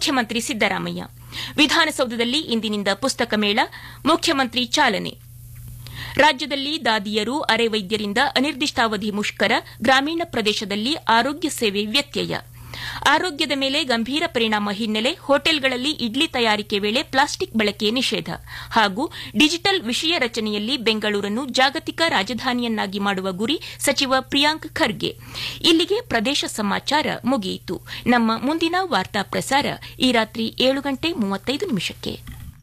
ಮುಖ್ಯಮಂತ್ರಿ ಸಿದ್ದರಾಮಯ್ಯ ವಿಧಾನಸೌಧದಲ್ಲಿ ಇಂದಿನಿಂದ ಪುಸ್ತಕ ಮೇಳ ಮುಖ್ಯಮಂತ್ರಿ ಚಾಲನೆ ರಾಜ್ಯದಲ್ಲಿ ದಾದಿಯರು ಅರೆ ವೈದ್ಯರಿಂದ ಅನಿರ್ದಿಷ್ಟಾವಧಿ ಮುಷ್ಕರ ಗ್ರಾಮೀಣ ಪ್ರದೇಶದಲ್ಲಿ ಆರೋಗ್ಯ ಸೇವೆ ವ್ಯತ್ಯಯ ಆರೋಗ್ಯದ ಮೇಲೆ ಗಂಭೀರ ಪರಿಣಾಮ ಹಿನ್ನೆಲೆ ಹೋಟೆಲ್ಗಳಲ್ಲಿ ಇಡ್ಲಿ ತಯಾರಿಕೆ ವೇಳೆ ಪ್ಲಾಸ್ಟಿಕ್ ಬಳಕೆ ನಿಷೇಧ ಹಾಗೂ ಡಿಜಿಟಲ್ ವಿಷಯ ರಚನೆಯಲ್ಲಿ ಬೆಂಗಳೂರನ್ನು ಜಾಗತಿಕ ರಾಜಧಾನಿಯನ್ನಾಗಿ ಮಾಡುವ ಗುರಿ ಸಚಿವ ಪ್ರಿಯಾಂಕ್ ಖರ್ಗೆ ಇಲ್ಲಿಗೆ ಪ್ರದೇಶ ಸಮಾಚಾರ ಮುಗಿಯಿತು ನಮ್ಮ ಮುಂದಿನ ವಾರ್ತಾ ಪ್ರಸಾರ ಈ ರಾತ್ರಿ ಏಳು ಗಂಟೆ ಮೂವತ್ತೈದು ನಿಮಿಷಕ್ಕೆ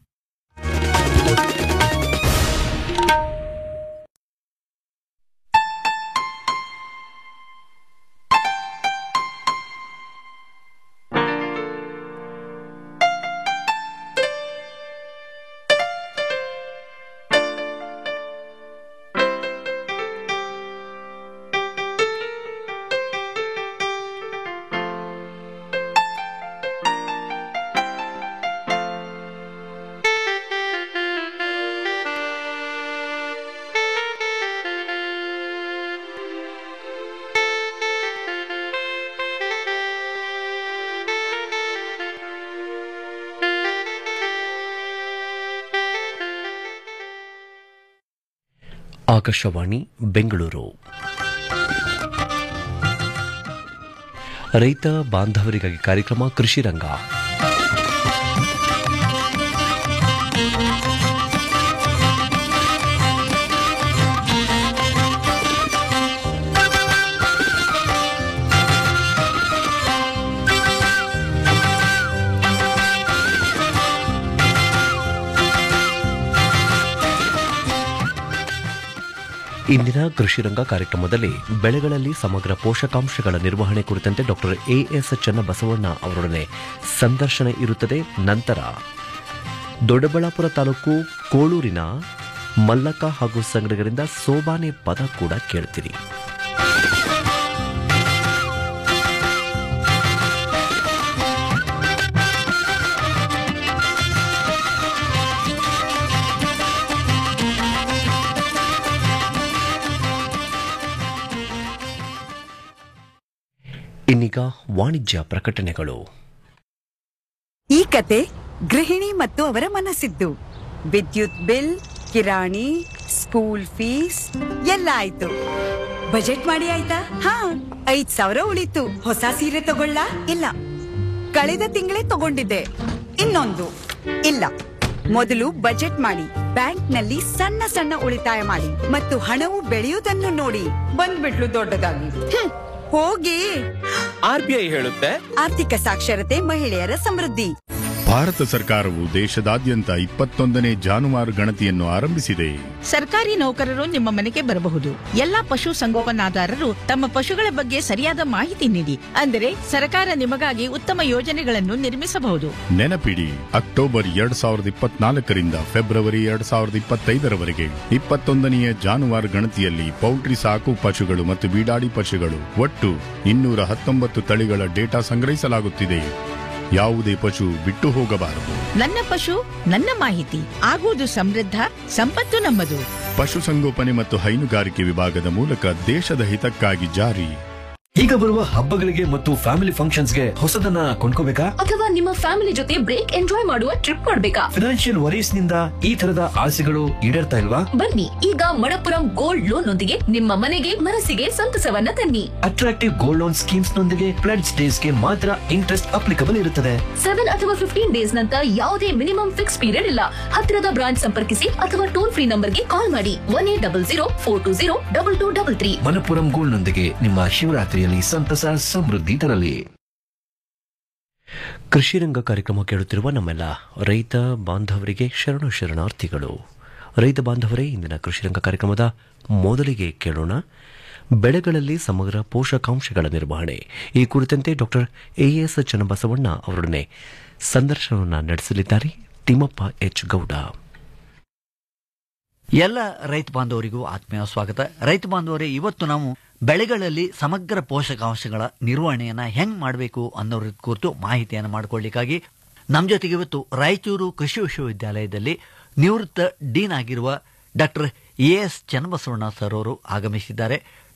ಆಕಾಶವಾಣಿ ಬೆಂಗಳೂರು ರೈತ ಬಾಂಧವರಿಗಾಗಿ ಕಾರ್ಯಕ್ರಮ ಕೃಷಿ ರಂಗ ಇಂದಿನ ಕೃಷಿ ರಂಗ ಕಾರ್ಯಕ್ರಮದಲ್ಲಿ ಬೆಳೆಗಳಲ್ಲಿ ಸಮಗ್ರ ಪೋಷಕಾಂಶಗಳ ನಿರ್ವಹಣೆ ಕುರಿತಂತೆ ಡಾಕ್ಟರ್ ಎಎಸ್ ಚನ್ನಬಸವಣ್ಣ ಅವರೊಡನೆ ಸಂದರ್ಶನ ಇರುತ್ತದೆ ನಂತರ ದೊಡ್ಡಬಳ್ಳಾಪುರ ತಾಲೂಕು ಕೋಳೂರಿನ ಮಲ್ಲಕ್ಕ ಹಾಗೂ ಸಂಗಡಿಗರಿಂದ ಸೋಬಾನೆ ಪದ ಕೂಡ ಕೇಳ್ತೀರಿ ಇನ್ನೀಗ ವಾಣಿಜ್ಯ ಪ್ರಕಟಣೆಗಳು ಈ ಕತೆ ಗೃಹಿಣಿ ಮತ್ತು ಅವರ ಮನಸ್ಸಿದ್ದು ವಿದ್ಯುತ್ ಬಿಲ್ ಕಿರಾಣಿ ಸ್ಕೂಲ್ ಫೀಸ್ ಎಲ್ಲ ಆಯ್ತು ಬಜೆಟ್ ಮಾಡಿ ಆಯ್ತಾ ಹಾ ಐದ್ ಸಾವಿರ ಉಳಿತು ಹೊಸ ಸೀರೆ ತಗೊಳ್ಳ ಇಲ್ಲ ಕಳೆದ ತಿಂಗಳೇ ತಗೊಂಡಿದ್ದೆ ಇನ್ನೊಂದು ಇಲ್ಲ ಮೊದಲು ಬಜೆಟ್ ಮಾಡಿ ಬ್ಯಾಂಕ್ನಲ್ಲಿ ಸಣ್ಣ ಸಣ್ಣ ಉಳಿತಾಯ ಮಾಡಿ ಮತ್ತು ಹಣವು ಬೆಳೆಯುವುದನ್ನು ನೋಡಿ ಬಂದ್ಬಿಟ್ಲು ದೊಡ್ಡದಾಗಿ ಹ್ಮ್, ಹೋಗಿ ಆರ್ಬಿಐ ಹೇಳುತ್ತೆ ಆರ್ಥಿಕ ಸಾಕ್ಷರತೆ ಮಹಿಳೆಯರ ಸಮೃದ್ಧಿ ಭಾರತ ಸರ್ಕಾರವು ದೇಶದಾದ್ಯಂತ ಇಪ್ಪತ್ತೊಂದನೇ ಜಾನುವಾರು ಗಣತಿಯನ್ನು ಆರಂಭಿಸಿದೆ ಸರ್ಕಾರಿ ನೌಕರರು ನಿಮ್ಮ ಮನೆಗೆ ಬರಬಹುದು ಎಲ್ಲಾ ಪಶು ಸಂಗೋಪನಾದಾರರು ತಮ್ಮ ಪಶುಗಳ ಬಗ್ಗೆ ಸರಿಯಾದ ಮಾಹಿತಿ ನೀಡಿ ಅಂದರೆ ಸರ್ಕಾರ ನಿಮಗಾಗಿ ಉತ್ತಮ ಯೋಜನೆಗಳನ್ನು ನಿರ್ಮಿಸಬಹುದು ನೆನಪಿಡಿ ಅಕ್ಟೋಬರ್ ಎರಡ್ ಸಾವಿರದ ಇಪ್ಪತ್ನಾಲ್ಕರಿಂದ ಫೆಬ್ರವರಿ ಎರಡ್ ಸಾವಿರದ ಇಪ್ಪತ್ತೈದರವರೆಗೆ ಇಪ್ಪತ್ತೊಂದನೆಯ ಜಾನುವಾರು ಗಣತಿಯಲ್ಲಿ ಪೌಲ್ಟ್ರಿ ಸಾಕು ಪಶುಗಳು ಮತ್ತು ಬೀಡಾಡಿ ಪಶುಗಳು ಒಟ್ಟು ಇನ್ನೂರ ಹತ್ತೊಂಬತ್ತು ತಳಿಗಳ ಡೇಟಾ ಸಂಗ್ರಹಿಸಲಾಗುತ್ತಿದೆ ಯಾವುದೇ ಪಶು ಬಿಟ್ಟು ಹೋಗಬಾರದು ನನ್ನ ಪಶು ನನ್ನ ಮಾಹಿತಿ ಆಗುವುದು ಸಮೃದ್ಧ ಸಂಪತ್ತು ನಮ್ಮದು ಪಶುಸಂಗೋಪನೆ ಮತ್ತು ಹೈನುಗಾರಿಕೆ ವಿಭಾಗದ ಮೂಲಕ ದೇಶದ ಹಿತಕ್ಕಾಗಿ ಜಾರಿ ಈಗ ಬರುವ ಹಬ್ಬಗಳಿಗೆ ಮತ್ತು ಫ್ಯಾಮಿಲಿ ಫಂಕ್ಷನ್ಸ್ಗೆ ಹೊಸದನ್ನ ಕೊಂಡ್ಕೋಬೇಕಾ ಅಥವಾ ನಿಮ್ಮ ಫ್ಯಾಮಿಲಿ ಜೊತೆ ಬ್ರೇಕ್ ಎಂಜಾಯ್ ಮಾಡುವ ಟ್ರಿಪ್ ಮಾಡ್ಬೇಕಾ ಫಿನಾನ್ಷಿಯಲ್ ವರೀಸ್ ನಿಂದ ಈ ತರದ ಆಸೆಗಳು ಈಡೇರ್ತಾ ಇಲ್ವಾ ಬನ್ನಿ ಈಗ ಮಣಪುರಂ ಗೋಲ್ಡ್ ಲೋನ್ ನೊಂದಿಗೆ ನಿಮ್ಮ ಮನೆಗೆ ಮನಸ್ಸಿಗೆ ಸಂತಸವನ್ನ ತನ್ನಿ ಅಟ್ರಾಕ್ಟಿವ್ ಗೋಲ್ಡ್ ಲೋನ್ ಸ್ಕೀಮ್ಸ್ ನೊಂದಿಗೆ ಪ್ಲಡ್ ಡೇಸ್ಗೆ ಮಾತ್ರ ಇಂಟ್ರೆಸ್ಟ್ ಅಪ್ಲಿಕಬಲ್ ಇರುತ್ತದೆ ಸೆವೆನ್ ಅಥವಾ ಫಿಫ್ಟೀನ್ ಡೇಸ್ ನಂತರ ಯಾವುದೇ ಮಿನಿಮಮ್ ಫಿಕ್ಸ್ ಪೀರಿಯಡ್ ಇಲ್ಲ ಹತ್ತಿರದ ಬ್ರಾಂಚ್ ಸಂಪರ್ಕಿಸಿ ಅಥವಾ ಟೋಲ್ ಫ್ರೀ ನಂಬರ್ಗೆ ಕಾಲ್ ಮಾಡಿ one eight double zero four two zero double two double three Manappuram gold ನೊಂದಿಗೆ ನಿಮ್ಮ ಶಿವರಾತ್ರಿಯಲ್ಲಿ ಸಂತಸ ಸಮೃದ್ಧಿ ತರಲಿ ಕೃಷಿ ರಂಗ ಕಾರ್ಯಕ್ರಮ ಕೇಳುತ್ತಿರುವ ನಮ್ಮೆಲ್ಲ ರೈತ ಬಾಂಧವರಿಗೆ ಶರಣು ಶರಣಾರ್ಥಿಗಳು ರೈತ ಬಾಂಧವರೇ ಇಂದಿನ ಕೃಷಿ ರಂಗ ಕಾರ್ಯಕ್ರಮದ ಮೊದಲಿಗೆ ಕೇಳೋಣ ಬೆಳೆಗಳಲ್ಲಿ ಸಮಗ್ರ ಪೋಷಕಾಂಶಗಳ ನಿರ್ವಹಣೆ ಈ ಕುರಿತಂತೆ ಡಾಕ್ಟರ್ ಎಎಸ್ ಚನ್ನಬಸವಣ್ಣ ಅವರೊಡನೆ ಸಂದರ್ಶನವನ್ನು ನಡೆಸಲಿದ್ದಾರೆ ತಿಮ್ಮಪ್ಪ ಎಚ್ ಗೌಡ ಎಲ್ಲ ರೈತ ಬಾಂಧವರಿಗೂ ಆತ್ಮೀಯ ಸ್ವಾಗತ ರೈತ ಬಾಂಧವರೇ ಇವತ್ತು ನಾವು ಬೆಳೆಗಳಲ್ಲಿ ಸಮಗ್ರ ಪೋಷಕಾಂಶಗಳ ನಿರ್ವಹಣೆಯನ್ನ ಹೆಂಗ್ ಮಾಡಬೇಕು ಅನ್ನೋರ ಕುರಿತು ಮಾಹಿತಿಯನ್ನು ಮಾಡಿಕೊಳ್ಳಿಕ್ಕಾಗಿ ನಮ್ಮ ಜೊತೆಗೆ ಇವತ್ತು ರಾಯಚೂರು ಕೃಷಿ ವಿಶ್ವವಿದ್ಯಾಲಯದಲ್ಲಿ ನಿವೃತ್ತ ಡೀನ್ ಆಗಿರುವ doctor A S Channabasavanna sir ಅವರು ಆಗಮಿಸಿದ್ದಾರೆ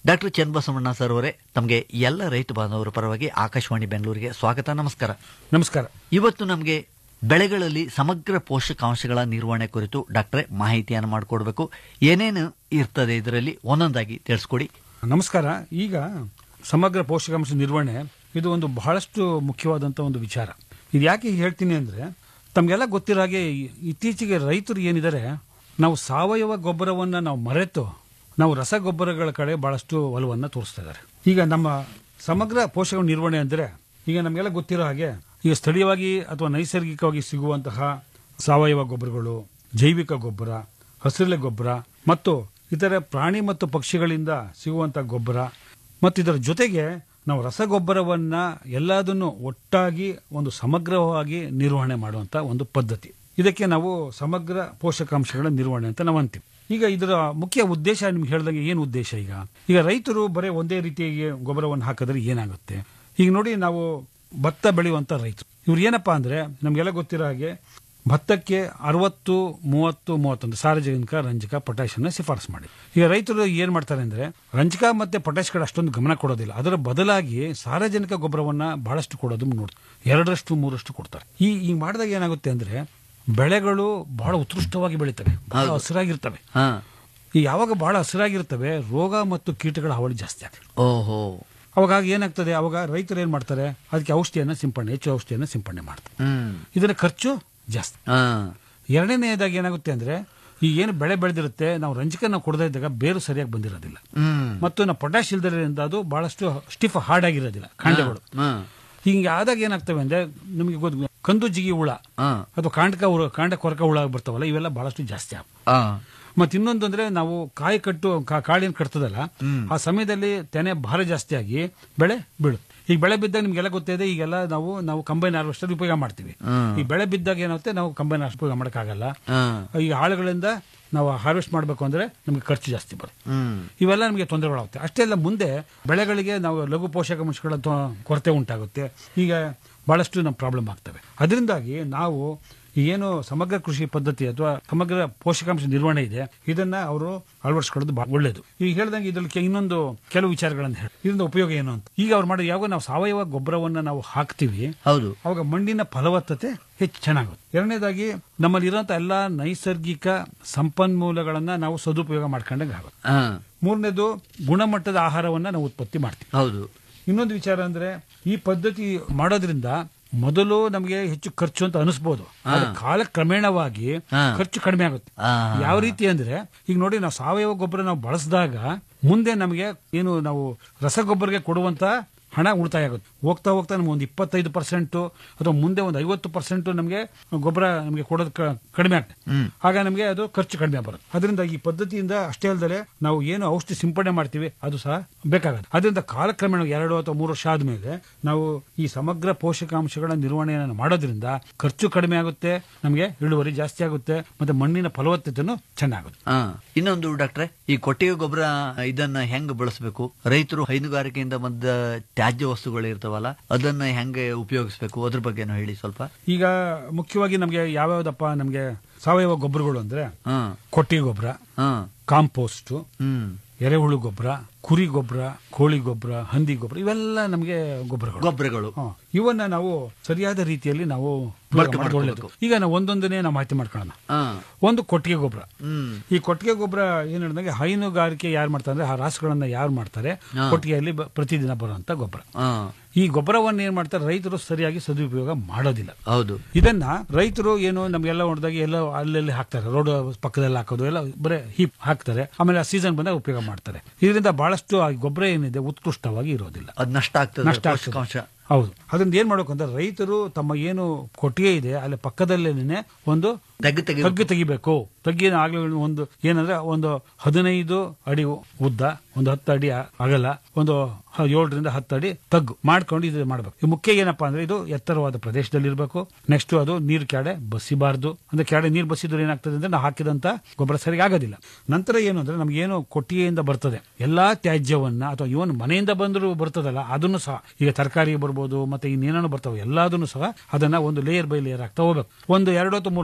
ಡಾಕ್ಟರ್ ಚನ್ನಬಸವಣ್ಣ ಸರ್ ಅವರೇ ತಮಗೆ ಎಲ್ಲ ರೈತ ಬಾಂಧವರ ಪರವಾಗಿ ಆಕಾಶವಾಣಿ ಬೆಂಗಳೂರಿಗೆ ಸ್ವಾಗತ ನಮಸ್ಕಾರ ನಮಸ್ಕಾರ ಇವತ್ತು ನಮಗೆ ಬೆಳೆಗಳಲ್ಲಿ ಸಮಗ್ರ ಪೋಷಕಾಂಶಗಳ ನಿರ್ವಹಣೆ ಕುರಿತು ಡಾಕ್ಟ್ರೆ ಮಾಹಿತಿಯನ್ನು ಮಾಡಿಕೊಡ್ಬೇಕು ಏನೇನು ಇರ್ತದೆ ಇದರಲ್ಲಿ ಒಂದೊಂದಾಗಿ ತಿಳಿಸ್ಕೊಡಿ ನಮಸ್ಕಾರ ಈಗ ಸಮಗ್ರ ಪೋಷಕಾಂಶ ನಿರ್ವಹಣೆ ಇದು ಒಂದು ಬಹಳಷ್ಟು ಮುಖ್ಯವಾದಂಥ ಒಂದು ವಿಚಾರ ಇದು ಯಾಕೆ ಹೇಳ್ತೀನಿ ಅಂದರೆ ತಮಗೆಲ್ಲ ಗೊತ್ತಿರೋ ಹಾಗೆ ಈ- ಇತ್ತೀಚೆಗೆ ರೈತರು ಏನಿದ್ದಾರೆ ನಾವು ಸಾವಯವ ಗೊಬ್ಬರವನ್ನು ನಾವು ಮರೆತು ನಾವು ರಸಗೊಬ್ಬರಗಳ ಕಡೆ ಬಹಳಷ್ಟು ಒಲವನ್ನು ತೋರಿಸ್ತಾ ಇದ್ದಾರೆ ಈಗ ನಮ್ಮ ಸಮಗ್ರ ಪೋಷಕ ನಿರ್ವಹಣೆ ಅಂದರೆ ಈಗ ನಮಗೆಲ್ಲ ಗೊತ್ತಿರೋ ಹಾಗೆ ಈಗ ಸ್ಥಳೀಯವಾಗಿ ಅಥವಾ ನೈಸರ್ಗಿಕವಾಗಿ ಸಿಗುವಂತಹ ಸಾವಯವ ಗೊಬ್ಬರಗಳು ಜೈವಿಕ ಗೊಬ್ಬರ ಹಸಿರೆಲೆ ಗೊಬ್ಬರ ಮತ್ತು ಇತರ ಪ್ರಾಣಿ ಮತ್ತು ಪಕ್ಷಿಗಳಿಂದ ಸಿಗುವಂತಹ ಗೊಬ್ಬರ ಮತ್ತು ಇದರ ಜೊತೆಗೆ ನಾವು ರಸಗೊಬ್ಬರವನ್ನ ಎಲ್ಲದನ್ನು ಒಟ್ಟಾಗಿ ಒಂದು ಸಮಗ್ರವಾಗಿ ನಿರ್ವಹಣೆ ಮಾಡುವಂತ ಒಂದು ಪದ್ಧತಿ ಇದಕ್ಕೆ ನಾವು ಸಮಗ್ರ ಪೋಷಕಾಂಶಗಳ ನಿರ್ವಹಣೆ ಅಂತ ನಾವು ಅಂತೀವಿ ಈಗ ಇದರ ಮುಖ್ಯ ಉದ್ದೇಶ ನಿಮ್ಗೆ ಹೇಳ್ದಂಗೆ ಏನು ಉದ್ದೇಶ ಈಗ ಈಗ ರೈತರು ಬರೀ ಒಂದೇ ರೀತಿಯಾಗಿ ಗೊಬ್ಬರವನ್ನು ಹಾಕಿದ್ರೆ ಏನಾಗುತ್ತೆ ಈಗ ನೋಡಿ ನಾವು ಭತ್ತ ಬೆಳೆಯುವಂತ ರೈತರು ಇವ್ರು ಏನಪ್ಪಾ ಅಂದ್ರೆ ನಮ್ಗೆಲ್ಲ ಗೊತ್ತಿರೋ ಹಾಗೆ ಭತ್ತಕ್ಕೆ ಅರವತ್ತು ಮೂವತ್ತು ಮೂವತ್ತೊಂದು ಸಾರಜನಕ ರಂಜಕ ಪೊಟ್ಯಾಷಿಯನ್ನ ಶಿಫಾರಸು ಮಾಡಿ ಈಗ ರೈತರು ಏನ್ ಮಾಡ್ತಾರೆ ಅಂದ್ರೆ ರಂಜಕ ಮತ್ತೆ ಪೊಟ್ಯಾಷ್ ಕಡೆ ಅಷ್ಟೊಂದು ಗಮನ ಕೊಡೋದಿಲ್ಲ ಅದರ ಬದಲಾಗಿ ಸಾರಜನಕ ಗೊಬ್ಬರವನ್ನ ಬಹಳಷ್ಟು ಕೊಡೋದು ನೋಡ್ತಾರೆ ಎರಡರಷ್ಟು ಮೂರಷ್ಟು ಕೊಡ್ತಾರೆ ಈ ಈ ಮಾಡಿದಾಗ ಏನಾಗುತ್ತೆ ಅಂದ್ರೆ ಬೆಳೆಗಳು ಬಹಳ ಉತ್ಕೃಷ್ಟವಾಗಿ ಬೆಳೀತವೆ ಬಹಳ ಹಸಿರಾಗಿರ್ತವೆ ಹಾ ಈ ಯಾವಾಗ ಬಹಳ ಹಸಿರಾಗಿರ್ತವೆ ರೋಗ ಮತ್ತು ಕೀಟಗಳ ಹಾವಳಿ ಜಾಸ್ತಿ ಆಗ್ತದೆ ಓಹೋ ಅವಾಗ ಏನಾಗ್ತದೆ ಅವಾಗ ರೈತರು ಏನ್ ಮಾಡ್ತಾರೆ ಅದಕ್ಕೆ ಔಷಧಿಯನ್ನ ಸಿಂಪಡಣೆ ಹೆಚ್ಚು ಔಷಧಿಯನ್ನ ಸಿಂಪಡಣೆ ಮಾಡ್ತಾರೆ ಹ್ಮ್ ಇದರ ಖರ್ಚು ಜಾಸ್ತಿ ಹಾ ಎರಡನೇದಾಗಿ ಏನಾಗುತ್ತೆ ಅಂದ್ರೆ ಈ ಏನು ಬೆಳೆ ಬೆಳೆದಿರುತ್ತೆ ನಾವು ರಂಜಕ ನಾವು ಕೊಡದೇ ಇದ್ದಾಗ ಬೇರು ಸರಿಯಾಗಿ ಬಂದಿರೋದಿಲ್ಲ ಹ್ಮ್ ಮತ್ತು ನಾವು ಪೊಟ್ಯಾಶ್ ಇಲ್ದಿರೋದ್ರಿಂದ ಅದು ಬಹಳಷ್ಟು ಸ್ಟಿಫ್ ಹಾರ್ಡ್ ಆಗಿರೋದಿಲ್ಲ ಕಾಂಡಗಳು ಹಾ ಹಿಂಗೆ ಆದಾಗ ಏನಾಗ್ತವೆ ಅಂದ್ರೆ ನಿಮಗೆ ಗೊತ್ತು ಕಂದು ಜಿಗಿ ಹುಳ ಹಾ ಅಥವಾ ಕಾಂಡಕ ಹುಳ ಕಾಂಡ ಕೊರಕ ಹುಳ ಬರ್ತಾವಲ್ಲ ಇವೆಲ್ಲ ಬಹಳಷ್ಟು ಜಾಸ್ತಿ ಆಗ ಹಾ ಮತ್ತೆ ಇನ್ನೊಂದು ಅಂದ್ರೆ ನಾವು ಕಾಯಿ ಕಟ್ಟು ಕಾ- ಕಾಳಿನ ಕಟ್ತದಲ್ಲ ಆ ಸಮಯದಲ್ಲಿ ತೆನೆ ಭಾರ ಜಾಸ್ತಿ ಆಗಿ ಬೆಳೆ ಬೀಳುತ್ತೆ ಈಗ ಬೆಳೆ ಬಿದ್ದಾಗ ನಿಮ್ಗೆಲ್ಲ ಗೊತ್ತಿದೆ ಈಗೆಲ್ಲ ನಾವು ನಾವು ಕಂಬೈನ್ ಹಾರ್ವೆಸ್ಟರ್ ಉಪಯೋಗ ಮಾಡ್ತೀವಿ ಈ ಬೆಳೆ ಬಿದ್ದಾಗ ಏನಾಗುತ್ತೆ ನಾವು ಕಂಬೈನ್ ಹಾರ್ವೆಸ್ಟ್ ಉಪಯೋಗ ಮಾಡೋಕ್ಕಾಗಲ್ಲ ಹಾ ಈ ಆಳುಗಳಿಂದ ನಾವು ಹಾರ್ವೆಸ್ಟ್ ಮಾಡಬೇಕು ಅಂದ್ರೆ ನಮಗೆ ಖರ್ಚು ಜಾಸ್ತಿ ಬರುತ್ತೆ ಹ್ಮ್ ಇವೆಲ್ಲ ನಮಗೆ ತೊಂದರೆಗಳಾಗುತ್ತೆ ಅಷ್ಟೇ ಅಲ್ಲ ಮುಂದೆ ಬೆಳೆಗಳಿಗೆ ನಾವು ಲಘು ಪೋಷಕಾಂಶಗಳ ತೊ- ಕೊರತೆ ಉಂಟಾಗುತ್ತೆ ಈಗ ಬಹಳಷ್ಟು ನಮ್ಮ ಪ್ರಾಬ್ಲಮ್ ಆಗ್ತವೆ ಅದರಿಂದಾಗಿ ನಾವು ಈ ಏನು ಸಮಗ್ರ ಕೃಷಿ ಪದ್ಧತಿ ಅಥವಾ ಸಮಗ್ರ ಪೋಷಕಾಂಶ ನಿರ್ವಹಣೆ ಇದೆ ಇದನ್ನ ಅವರು ಅಳವಡಿಸ್ಕೊಳ್ಳೋದು ಬಹಳ ಒಳ್ಳೇದು ಈಗ ಹೇಳ್ದಂಗೆ ಇದರಲ್ಲಿ ಕೆ- ಇನ್ನೊಂದು ಕೆಲವು ವಿಚಾರಗಳನ್ನು ಹೇಳಿ ಇದರಿಂದ ಉಪಯೋಗ ಏನು ಅಂತ ಈಗ ಅವ್ರು ಮಾಡೋದು ಯಾವಾಗ ನಾವು ಸಾವಯವ ಗೊಬ್ಬರವನ್ನ ನಾವು ಹಾಕ್ತಿವಿ ಹೌದು ಅವಾಗ ಮಣ್ಣಿನ ಫಲವತ್ತತೆ ಹೆಚ್ಚು ಚೆನ್ನಾಗುತ್ತೆ ಎರಡನೇದಾಗಿ ನಮ್ಮಲ್ಲಿ ಇರುವಂತಹ ಎಲ್ಲಾ ನೈಸರ್ಗಿಕ ಸಂಪನ್ಮೂಲಗಳನ್ನ ನಾವು ಸದುಪಯೋಗ ಮಾಡ್ಕೊಂಡಂಗೆ ಆಗುತ್ತೆ ಹಾ ಮೂರನೇದು ಗುಣಮಟ್ಟದ ಆಹಾರವನ್ನ ನಾವು ಉತ್ಪತ್ತಿ ಮಾಡ್ತೀವಿ ಹೌದು ಇನ್ನೊಂದು ವಿಚಾರ ಅಂದ್ರೆ ಈ ಪದ್ಧತಿ ಮಾಡೋದ್ರಿಂದ ಮೊದಲು ನಮಗೆ ಹೆಚ್ಚು ಖರ್ಚು ಅಂತ ಅನಿಸ್ಬೋದು ಆದ್ರೆ ಕಾಲಕ್ರಮೇಣವಾಗಿ ಹಾ. ಖರ್ಚು ಕಡಿಮೆ ಆಗುತ್ತೆ ಆ, ಯಾವ ರೀತಿ ಅಂದ್ರೆ ಈಗ ನೋಡಿ ನಾವು ಸಾವಯವ ಗೊಬ್ಬರ ನಾವು ಬಳಸಿದಾಗ ಮುಂದೆ ನಮಗೆ ಏನು ನಾವು ರಸಗೊಬ್ಬರಕ್ಕೆ ಕೊಡುವಂತ ಹಣ ಉಳಿತಾಯ ಆಗುತ್ತೆ ಹೋಗ್ತಾ ಹೋಗ್ತಾ ನಮ್ಗೆ ಒಂದು ಇಪ್ಪತ್ತೈದು ಪರ್ಸೆಂಟ್ ಅಥವಾ ಮುಂದೆ ಒಂದು ಐವತ್ತು ಪರ್ಸೆಂಟ್ ನಮಗೆ ಗೊಬ್ಬರ ನಮಗೆ ಕೊಡೋದು ಕ- ಕಡಿಮೆ ಆಗ್ತದೆ ಆಗ ನಮಗೆ ಅದು ಖರ್ಚು ಕಡಿಮೆ ಬರುತ್ತೆ ಅದರಿಂದ ಈ ಪದ್ಧತಿಯಿಂದ ಅಷ್ಟೇ ಅಲ್ಲದೆ ನಾವು ಏನು ಔಷಧಿ ಸಿಂಪಡಣೆ ಮಾಡ್ತೀವಿ ಅದು ಸಹ ಬೇಕಾಗುತ್ತೆ ಅದರಿಂದ ಕಾಲಕ್ರಮೇಣ ಎರಡು ಅಥವಾ ಮೂರು ವರ್ಷ ಆದ್ಮೇಲೆ ನಾವು ಈ ಸಮಗ್ರ ಪೋಷಕಾಂಶಗಳ ನಿರ್ವಹಣೆಯನ್ನು ಮಾಡೋದ್ರಿಂದ ಖರ್ಚು ಕಡಿಮೆ ಆಗುತ್ತೆ ನಮಗೆ ಇಳುವರಿ ಜಾಸ್ತಿ ಆಗುತ್ತೆ ಮತ್ತೆ ಮಣ್ಣಿನ ಫಲವತ್ತತೆನೂ ಚೆನ್ನಾಗುತ್ತೆ ಹಾ ಇನ್ನೊಂದು ಡಾಕ್ಟ್ರೆ ಈ ಕೊಟ್ಟಿಗೆ ಗೊಬ್ಬರ ಇದನ್ನ ಹೆಂಗ್ ಬಳಸಬೇಕು ರೈತರು ಹೈನುಗಾರಿಕೆಯಿಂದ ಬಂದ ತ್ಯಾಜ್ಯ ವಸ್ತುಗಳು ಇರ್ತಾವಲ್ಲ ಅದನ್ನ ಹೆಂಗೆ ಉಪಯೋಗಿಸ್ಬೇಕು ಅದ್ರ ಬಗ್ಗೆನೂ ಹೇಳಿ ಸ್ವಲ್ಪ ಈಗ ಮುಖ್ಯವಾಗಿ ನಮಗೆ ಯಾವ್ಯಾವ್ದಪ್ಪ ನಮಗೆ ಸಾವಯವ ಗೊಬ್ಬರಗಳು ಅಂದ್ರೆ ಹಾ ಕೊಟ್ಟಿಗೆ ಗೊಬ್ಬರ ಹಾ ಕಾಂಪೋಸ್ಟ್ ಹ್ಮ್ ಎರೆಹುಳು ಗೊಬ್ಬರ ಕುರಿ ಗೊಬ್ಬರ ಕೋಳಿ ಗೊಬ್ಬರ ಹಂದಿ ಗೊಬ್ಬರ ಇವೆಲ್ಲ ನಮಗೆ ಗೊಬ್ಬರಗಳು ಗೊಬ್ಬರಗಳು ಹ. ಇವನ್ನ ನಾವು ಸರಿಯಾದ ರೀತಿಯಲ್ಲಿ ನಾವು ಉಪಯೋಗ ಬಳಕೆ ಮಾಡೋದು ಒಳ್ಳೆದು ಮಾಡ್ಕೋಬೇಕು. ಈಗ ನಾವು ಒಂದೊಂದನೇ ನಾವು ಮಾಹಿತಿ ಮಾಡ್ಕೊಳ್ಳೋಣ ಹಾ ಒಂದು ಕೊಟ್ಟಿಗೆ ಗೊಬ್ಬರ ಹ್ಮ್ ಈ ಕೊಟ್ಟಿಗೆ ಗೊಬ್ಬರ ಏನ್ ಹೇಳಿದಂಗೆ ಹೈನುಗಾರಿಕೆ ಯಾರು ಮಾಡ್ತಾರೆ ಅಂದ್ರೆ ಆ ರಾಸುಗಳನ್ನ ಯಾರು ಮಾಡ್ತಾರೆ ಹಾ. ಕೊಟ್ಟಿಗೆಯಲ್ಲಿ ಬ- ಪ್ರತಿದಿನ ಬರುವಂತ ಗೊಬ್ಬರ ಹಾ ಈ ಗೊಬ್ಬರವನ್ನ ಏನ್ ಮಾಡ್ತಾರೆ ರೈತರು ಸರಿಯಾಗಿ ಸದುಪಯೋಗ ಮಾಡೋದಿಲ್ಲ ಹೌದು ಇದನ್ನ ರೈತರು ಏನು ನಮ್ಗೆಲ್ಲ ಹೊಡೆದಾಗ ಎಲ್ಲ ಅಲ್ಲೆಲ್ಲಿ ಹಾಕ್ತಾರೆ ರೋಡ್ ಪಕ್ಕದಲ್ಲಿ ಹಾಕೋದು ಎಲ್ಲ ಬರೇ ಹೀಪ್ ಹಾಕ್ತಾರೆ ಆಮೇಲೆ ಆ ಸೀಸನ್ ಬಂದಾಗ ಉಪಯೋಗ ಮಾಡ್ತಾರೆ ಇದರಿಂದ ಬಹಳಷ್ಟು ಆ ಗೊಬ್ಬರ ಏನಿದೆ ಉತ್ಕೃಷ್ಟವಾಗಿ ಇರಬೇಕು ಅದ್ ನಷ್ಟ ಆಗ್ತದೆ ನಷ್ಟ ಆಗ್ತದೆ. ಪೋಷಕಾಂಶ ಹೌದು ಅದರಿಂದ ಏನ್ ಮಾಡ್ಬೇಕು ಅಂದ್ರೆ ರೈತರು ತಮ್ಮ ಏನು ಕೊಟ್ಟಿಗೆ ಇದೆ ಅಲ್ಲಿ ಪಕ್ಕದಲ್ಲೇನೆ ಒಂದು ತೆಗ್ಗು ತೆಗಿ ತಗ್ಗು ತೆಗಿಬೇಕು ತಗ್ಗಿನ ಆಗ್ಲೇ ಒಂದು ಏನಂದ್ರೆ ಒಂದು ಹದಿನೈದು ಅಡಿ ಉದ್ದ ಒಂದು ಹತ್ತು ಅಡಿ ಅಗಲ ಒಂದು ಹ- ಏಳರಿಂದ ಹತ್ತು ಅಡಿ ತಗ್ಗು ಮಾಡ್ಕೊಂಡು ಇದು ಮಾಡ್ಬೇಕು ಈ ಮುಖ್ಯ ಏನಪ್ಪಾ ಅಂದ್ರೆ ಇದು ಎತ್ತರವಾದ ಪ್ರದೇಶದಲ್ಲಿ ಇರಬೇಕು ನೆಕ್ಸ್ಟ್ ಅದು ನೀರು ಕ್ಯಾಡೆ ಬಸಿಬಾರ್ದು ಅಂದ್ರೆ ಕ್ಯಾಡೆ ನೀರು ಬಸಿದ್ರೆ ಏನಾಗ್ತದೆ ಅಂದ್ರೆ ನಾವು ಹಾಕಿದಂತ ಗೊಬ್ಬರ ಸರಿಯಾಗಿ ಆಗೋದಿಲ್ಲ ನಂತರ ಏನು ಅಂದ್ರೆ ನಮ್ಗೆ ಏನು ಕೊಟ್ಟಿಗೆಯಿಂದ ಬರ್ತದೆ ಎಲ್ಲಾ ತ್ಯಾಜ್ಯವನ್ನ ಅಥವಾ ಇವನ್ ಮನೆಯಿಂದ ಬಂದರೂ ಬರ್ತದಲ್ಲ ಅದನ್ನು ಸಹ ಈಗ ತರಕಾರಿ ಬರ್ಬೋದು ಮತ್ತೆ ಇನ್ನೇನೋ ಬರ್ತಾವೆ ಎಲ್ಲದನ್ನು ಸಹ ಅದನ್ನ ಒಂದು ಲೇಯರ್ ಬೈ ಲೇಯರ್ ಆಗ್ತಾ ಹೋಗ್ಬೇಕು ಒಂದು ಎರಡು ಅಥವಾ ಮೂರು ಲೇಯರ್ ಹಾಕೋದು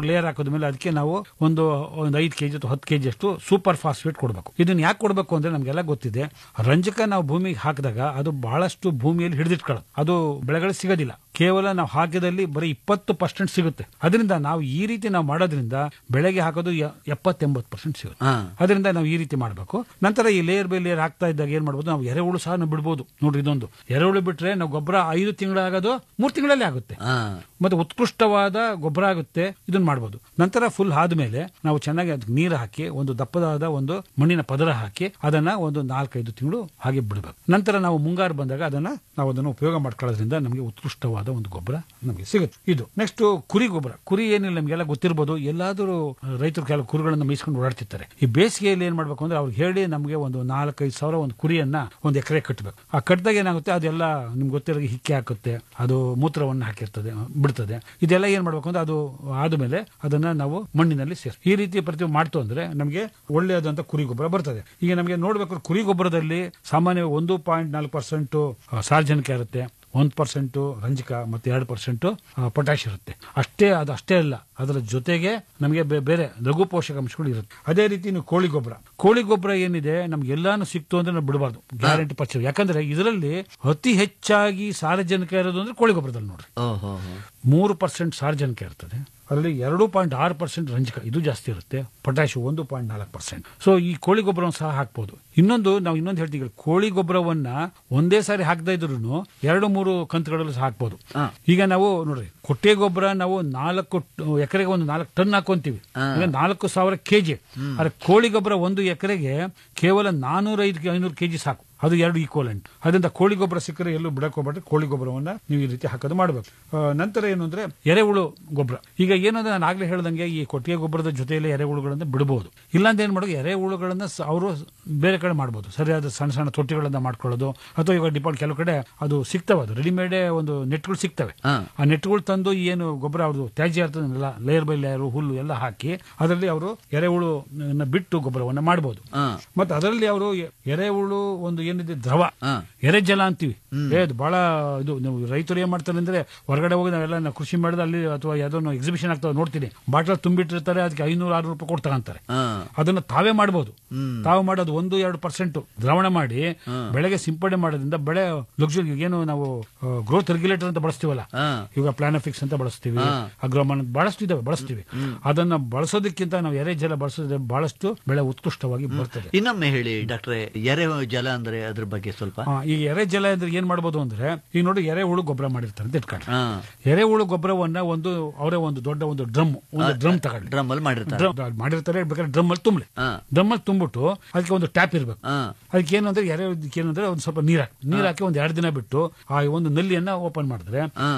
ಹಾಕಿದ್ಮೇಲೆ ಅದಕ್ಕೆ ನಾವು ಒಂದು ಒಂದು ಐದು ಕೆಜಿ ಅಥವಾ ಹತ್ತು ಕೆಜಿ ಅಷ್ಟು ಸೂಪರ್ ಫಾಸ್ಫೇಟ್ ಕೊಡಬೇಕು ಇದನ್ನ ಯಾಕೆ ಕೊಡಬೇಕು ಅಂದ್ರೆ ನಮ್ಗೆಲ್ಲ ಗೊತ್ತಿದೆ ರಂಜಕ ನಾವು ಭೂಮಿಗೆ ಹಾಕಿದಾಗ ಅದು ಬಹಳಷ್ಟು ಭೂಮಿಯಲ್ಲಿ ಹಿಡಿದಿಟ್ಕೊಳ್ಳೋದು ಅದು ಬೆಳೆಗಳು ಸಿಗೋದಿಲ್ಲ ಕೇವಲ ನಾವು ಹಾಕಿದಲ್ಲಿ ಬರೀ ಇಪ್ಪತ್ತು ಪರ್ಸೆಂಟ್ ಸಿಗುತ್ತೆ ಅದರಿಂದ ನಾವು ಈ ರೀತಿ ನಾವು ಮಾಡೋದ್ರಿಂದ ಬೆಳೆಗೆ ಹಾಕೋದು ಎಪ್ಪತ್ತೆಂಬತ್ತು ಪರ್ಸೆಂಟ್ ಸಿಗುತ್ತೆ ಹಾ. ಅದರಿಂದ ನಾವು ಈ ರೀತಿ ಮಾಡಬೇಕು ನಂತರ ಈ ಲೇಯರ್ ಬೈ ಲೇಯರ್ ಹಾಕ್ತಾ ಇದ್ದಾಗ ಏನ್ ಮಾಡ್ಬೋದು ನಾವು ಎರೆಹುಳು ಸಹ ನಾವು ಬಿಡ್ಬೋದು ನೋಡ್ರಿ ಇದೊಂದು ಎರೆಹುಳು ಬಿಟ್ರೆ ನಾವು ಗೊಬ್ಬರ ಐದು ತಿಂಗಳಾಗೋದು ಮೂರು ತಿಂಗಳಲ್ಲಿ ಆಗುತ್ತೆ ಹಾ. ಮತ್ತೆ ಉತ್ಕೃಷ್ಟವಾದ ಗೊಬ್ಬರ ಆಗುತ್ತೆ ಇದನ್ನ ಮಾಡ್ಬೋದು ನಂತರ ಫುಲ್ ಆದ್ಮೇಲೆ ನಾವು ಚೆನ್ನಾಗಿ ಅದಕ್ಕೆ ನೀರು ಹಾಕಿ ಒಂದು ದಪ್ಪದಾದ ಒಂದು ಮಣ್ಣಿನ ಪದರ ಹಾಕಿ ಅದನ್ನ ಒಂದು ನಾಲ್ಕೈದು ತಿಂಗಳು ಹಾಗೆ ಬಿಡಬೇಕು ನಂತರ ನಾವು ಮುಂಗಾರು ಬಂದಾಗ ಅದನ್ನ ನಾವು ಅದನ್ನು ಉಪಯೋಗ ಮಾಡ್ಕೊಳ್ಳೋದ್ರಿಂದ ನಮಗೆ ಉತ್ಕೃಷ್ಟವಾದ ಒಂದು ಗೊಬ್ಬರ ನಮಗೆ ಸಿಗುತ್ತೆ ಇದು ನೆಕ್ಸ್ಟ್ ಕುರಿ ಗೊಬ್ಬರ ಕುರಿ ಏನಿಲ್ಲ ನಮಗೆಲ್ಲ ಗೊತ್ತಿರ್ಬೋದು ಎಲ್ಲಾದರೂ ರೈತರು ಕೆಲವು ಕುರಿಗಳನ್ನ ಮೇಯಿಸ್ಕೊಂಡು ಓಡಾಡ್ತಿರ್ತಾರೆ ಈ ಬೇಸಿಗೆಯಲ್ಲಿ ಏನ್ ಮಾಡ್ಬೇಕು ಅಂದ್ರೆ ಅವ್ರಿಗೆ ಹೇಳಿ ನಮಗೆ ಒಂದು ನಾಲ್ಕೈದು ಸಾವಿರ ಒಂದು ಕುರಿಯನ್ನ ಒಂದು ಎಕರೆ ಕಟ್ಟಬೇಕು ಆ ಕಟ್ಟಿದಾಗ ಏನಾಗುತ್ತೆ ಅದೆಲ್ಲ ನಿಮ್ಗೆ ಗೊತ್ತಿರೋ ಹಿಕ್ಕಿ ಹಾಕುತ್ತೆ ಅದು ಮೂತ್ರವನ್ನು ಹಾಕಿರ್ತದೆ ಬಿಡ್ತದೆ ಇದೆಲ್ಲ ಏನ್ ಮಾಡ್ಬೇಕು ಅಂದ್ರೆ ಅದು ಆದ್ಮೇಲೆ ಅದನ್ನ ನಾವು ಮಣ್ಣಿನಲ್ಲಿ ಸೇರಿಸಿ ಈ ರೀತಿ ಪ್ರತಿ ಮಾಡ್ತು ಅಂದ್ರೆ ನಮಗೆ ಒಳ್ಳೆಯದಂತ ಕುರಿ ಗೊಬ್ಬರ ಬರ್ತದೆ ಈಗ ನಮಗೆ ನೋಡ್ಬೇಕು ಕುರಿ ಗೊಬ್ಬರದಲ್ಲಿ ಸಾಮಾನ್ಯ ಒಂದು ಪಾಯಿಂಟ್ ನಾಲ್ಕು ಪರ್ಸೆಂಟ್ ಸಾರ್ವಜನಿಕ ಇರುತ್ತೆ ಒಂದು ಪರ್ಸೆಂಟ್ ರಂಜಕ ಮತ್ತೆ ಎರಡು ಪರ್ಸೆಂಟ್ ಪೊಟ್ಯಾಶ್ ಇರುತ್ತೆ ಅಷ್ಟೇ ಅದು ಅಷ್ಟೇ ಅಲ್ಲ ಅದರ ಜೊತೆಗೆ ನಮಗೆ ಬೇ- ಬೇರೆ ಲಘು ಪೋಷಕಾಂಶಗಳು ಇರುತ್ತೆ ಅದೇ ರೀತಿ ನೀವು ಕೋಳಿ ಗೊಬ್ಬರ ಕೋಳಿ ಗೊಬ್ಬರ ಏನಿದೆ ನಮ್ಗೆ ಎಲ್ಲಾನು ಸಿಕ್ತು ಅಂದ್ರೆ ನಾವು ಬಿಡಬಾರ್ದು ಗ್ಯಾರಂಟಿ ಪರ್ಚೇಸ್ ಯಾಕಂದ್ರೆ ಇದರಲ್ಲಿ ಅತಿ ಹೆಚ್ಚಾಗಿ ಸಾರಜನಕ ಇರೋದು ಅಂದ್ರೆ ಕೋಳಿ ಗೊಬ್ಬರದಲ್ಲಿ ನೋಡ್ರಿ ಓಹೋ ಮೂರು ಪರ್ಸೆಂಟ್ ಸಾರ್ವಜನಿಕ ಇರ್ತದೆ ಅದರಲ್ಲಿ ಎರಡು ಪಾಯಿಂಟ್ ಆರು ಪರ್ಸೆಂಟ್ ರಂಜಕ ಇದು ಜಾಸ್ತಿ ಇರುತ್ತೆ ಪೊಟ್ಯಾಶ್ ಒಂದು ಪಾಯಿಂಟ್ ನಾಲ್ಕು ಪರ್ಸೆಂಟ್ ಸೊ ಈ ಕೋಳಿ ಗೊಬ್ಬರವನ್ನು ಸಹ ಹಾಕ್ಬೋದು ಇನ್ನೊಂದು ನಾವು ಇನ್ನೊಂದು ಹೇಳ್ತೀವಿ ಕೋಳಿ ಗೊಬ್ಬರವನ್ನ ಒಂದೇ ಸಾರಿ ಹಾಕದೇ ಇದ್ರು ಎರಡು ಮೂರು ಕಂತುಗಳಲ್ಲೂ ಸಹ ಹಾಕ್ಬೋದು ಈಗ ನಾವು ನೋಡ್ರಿ ಕೊಟ್ಟೆ ಗೊಬ್ಬರ ನಾವು ನಾಲ್ಕು ಟ- ಎಕರೆಗೆ ಒಂದು ನಾಲ್ಕು ಟನ್ ಹಾಕೊಂತೀವಿ ಅಂದ್ರೆ ನಾಲ್ಕು ಸಾವಿರ ಕೆಜಿ ಆದ್ರೆ ಕೋಳಿ ಗೊಬ್ಬರ ಒಂದು ಎಕರೆಗೆ ಕೇವಲ ನಾನೂರ ಐದು ಐನೂರು ಕೆಜಿ ಸಾಕು ಅದು ಎರಡು ಈಕ್ವಲೆಂಟ್ ಅದರಿಂದ ಕೋಳಿ ಗೊಬ್ಬರ ಸಿಕ್ಕರೆ ಎಲ್ಲೂ ಬಿಡಕ್ ಹೋಗ್ಬೇಡ್ರಿ ಕೋಳಿ ಗೊಬ್ಬರವನ್ನ ನೀವು ಈ ರೀತಿ ಹಾಕೋದು ಮಾಡಬೇಕು ನಂತರ ಏನು ಅಂದ್ರೆ ಎರೆಹುಳು ಗೊಬ್ಬರ ಈಗ ಏನಂದ್ರೆ ನಾನು ಆಗ್ಲೇ ಹೇಳ್ದಂಗೆ ಈ ಕೊಟ್ಟಿಗೆ ಗೊಬ್ಬರದ ಜೊತೆಯಲ್ಲಿ ಎರೆಹುಳುಗಳನ್ನ ಬಿಡಬಹುದು ಇಲ್ಲಾಂದ್ರೆ ಏನ್ ಮಾಡೋದು ಎರೆಹುಳುಗಳನ್ನ ಅವರು ಬೇರೆ ಕಡೆ ಮಾಡ್ಬೋದು ಸರಿಯಾದ ಸಣ್ಣ ಸಣ್ಣ ತೊಟ್ಟಿಗಳನ್ನ ಮಾಡ್ಕೊಳ್ಳೋದು ಅಥವಾ ಇವಾಗ ಡಿಪಾರ್ಟ್ ಕೆಲವು ಕಡೆ ಅದು ಸಿಗ್ತವೆ ಅದು ರೆಡಿಮೇಡ್ ಒಂದು ನೆಟ್ಗಳು ಸಿಗ್ತವೆ ಆ ನೆಟ್ಗಳು ತಂದು ಏನು ಗೊಬ್ಬರ ಅವ್ರದ್ದು ತ್ಯಾಜ್ಯ ಇರ್ತದಲ್ಲ ಲೇಯರ್ ಬೈ ಲೇಯರ್ ಹುಲ್ಲು ಎಲ್ಲ ಹಾಕಿ ಅದರಲ್ಲಿ ಅವರು ಎರೆಹುಳು ಬಿಟ್ಟು ಗೊಬ್ಬರವನ್ನ ಮಾಡಬಹುದು ಮತ್ತೆ ಅದರಲ್ಲಿ ಅವರು ಎರೆಹುಳು ಒಂದು ಏನಿದೆ ದ್ರವ ಎರೆಜಲ ಅಂತೀವಿ ಏ, ಅದು ಬಹಳ ಇದು ನೀವು ರೈತರು ಏನ್ ಮಾಡ್ತಾರೆ ಅಂದ್ರೆ ಹೊರಗಡೆ ಹೋಗಿ ನಾವೆಲ್ಲ ನಾವು ಕೃಷಿ ಮಾಡಿದ ಅಲ್ಲಿ ಅಥವಾ ಯಾವ್ದೋ ಎಕ್ಸಿಬಿಷನ್ ಆಗ್ತದೆ ನೋಡ್ತೀನಿ ಬಾಟಲ್ ತುಂಬಿಟ್ಟಿರ್ತಾರೆ ಅದಕ್ಕೆ ಐನೂರು ಆರ್ನೂರು ರೂಪಾಯಿ ಕೊಟ್ಟು ತಗೊಂತಾರೆ ಅದನ್ನ ತಾವೇ ಮಾಡಬಹುದು ತಾವು ಮಾಡೋದು ಒಂದು ಎರಡು ಪರ್ಸೆಂಟ್ ದ್ರಾವಣ ಮಾಡಿ ಬೆಳೆಗೆ ಸಿಂಪಡಣೆ ಮಾಡೋದ್ರಿಂದ ಬೆಳೆ ಲಕ್ಷರಿ ಏನು ನಾವು ಗ್ರೋತ್ ರೆಗ್ಯುಲೇಟರ್ ಅಂತ ಬಳಸ್ತೀವಲ್ಲ ಈಗ ಪ್ಲಾನಫಿಕ್ಸ್ ಅಂತ ಬಳಸ್ತೀವಿ ಅಗ್ರೋಮನ್ ಅಂತ ಬಹಳಷ್ಟು ಇದಾವೆ ಬಳಸ್ತೀವಿ ಅದನ್ನ ಬಳಸೋದಕ್ಕಿಂತ ನಾವು ಎರೆ ಜಲ ಬಳಸೋದ್ರೆ ಬಹಳಷ್ಟು ಬೆಳೆ ಉತ್ಕೃಷ್ಟವಾಗಿ ಬರ್ತದೆ ಇನ್ನೊಮ್ಮೆ ಹೇಳಿ ಡಾಕ್ಟ್ರೆ ಎರೆ ಜಲ ಅಂದ್ರೆ ಅದ್ರ ಬಗ್ಗೆ ಸ್ವಲ್ಪ ಆ, ಈ ಎರೆ ಜಲ ಅಂದ್ರೆ ಏನ್ ಮಾಡ್ಬೋದು ಅಂದ್ರೆ ಈಗ ನೋಡಿ ಎರೆಹುಳು ಗೊಬ್ಬರ ಮಾಡಿರ್ತಾರೆ ಅಂತ ಇಟ್ಕೊಂಡು ಎರೆಹುಳು ಗೊಬ್ಬರವನ್ನ ಒಂದು ಅವರೇ ಒಂದು ದೊಡ್ಡ ಒಂದು ಡ್ರಮ್ ಒಂದು ಡ್ರಮ್ ತಗೊಳ್ಳಿ ಡ್ರಮ್ ಅಲ್ಲಿ ಮಾಡಿರ್ತಾರೆ ಡ್ರಮ್ ಮಾಡಿರ್ತಾರೆ ಬೇಕಾದ್ರೆ ಡ್ರಮ್ ಅಲ್ಲಿ ತುಂಬಲಿ ಡ್ರಮ್ ಅಲ್ಲಿ ತುಂಬಿಟ್ಟು ಅದಕ್ಕೆ ಒಂದು ಟ್ಯಾಪ್ ಇರ್ಬೇಕು ಅದಕ್ಕೆ ಏನು ಅಂದ್ರೆ ಎರೆ ಏನಂದ್ರೆ ಒಂದು ಸ್ವಲ್ಪ ನೀರ್ ಹಾಕಿ ನೀರ್ ಹಾಕಿ ಒಂದ್ ಎರಡು ದಿನ ಬಿಟ್ಟು ಆ ಒಂದು ನಲ್ಲಿಯನ್ನ ಓಪನ್ ಮಾಡಿದ್ರೆ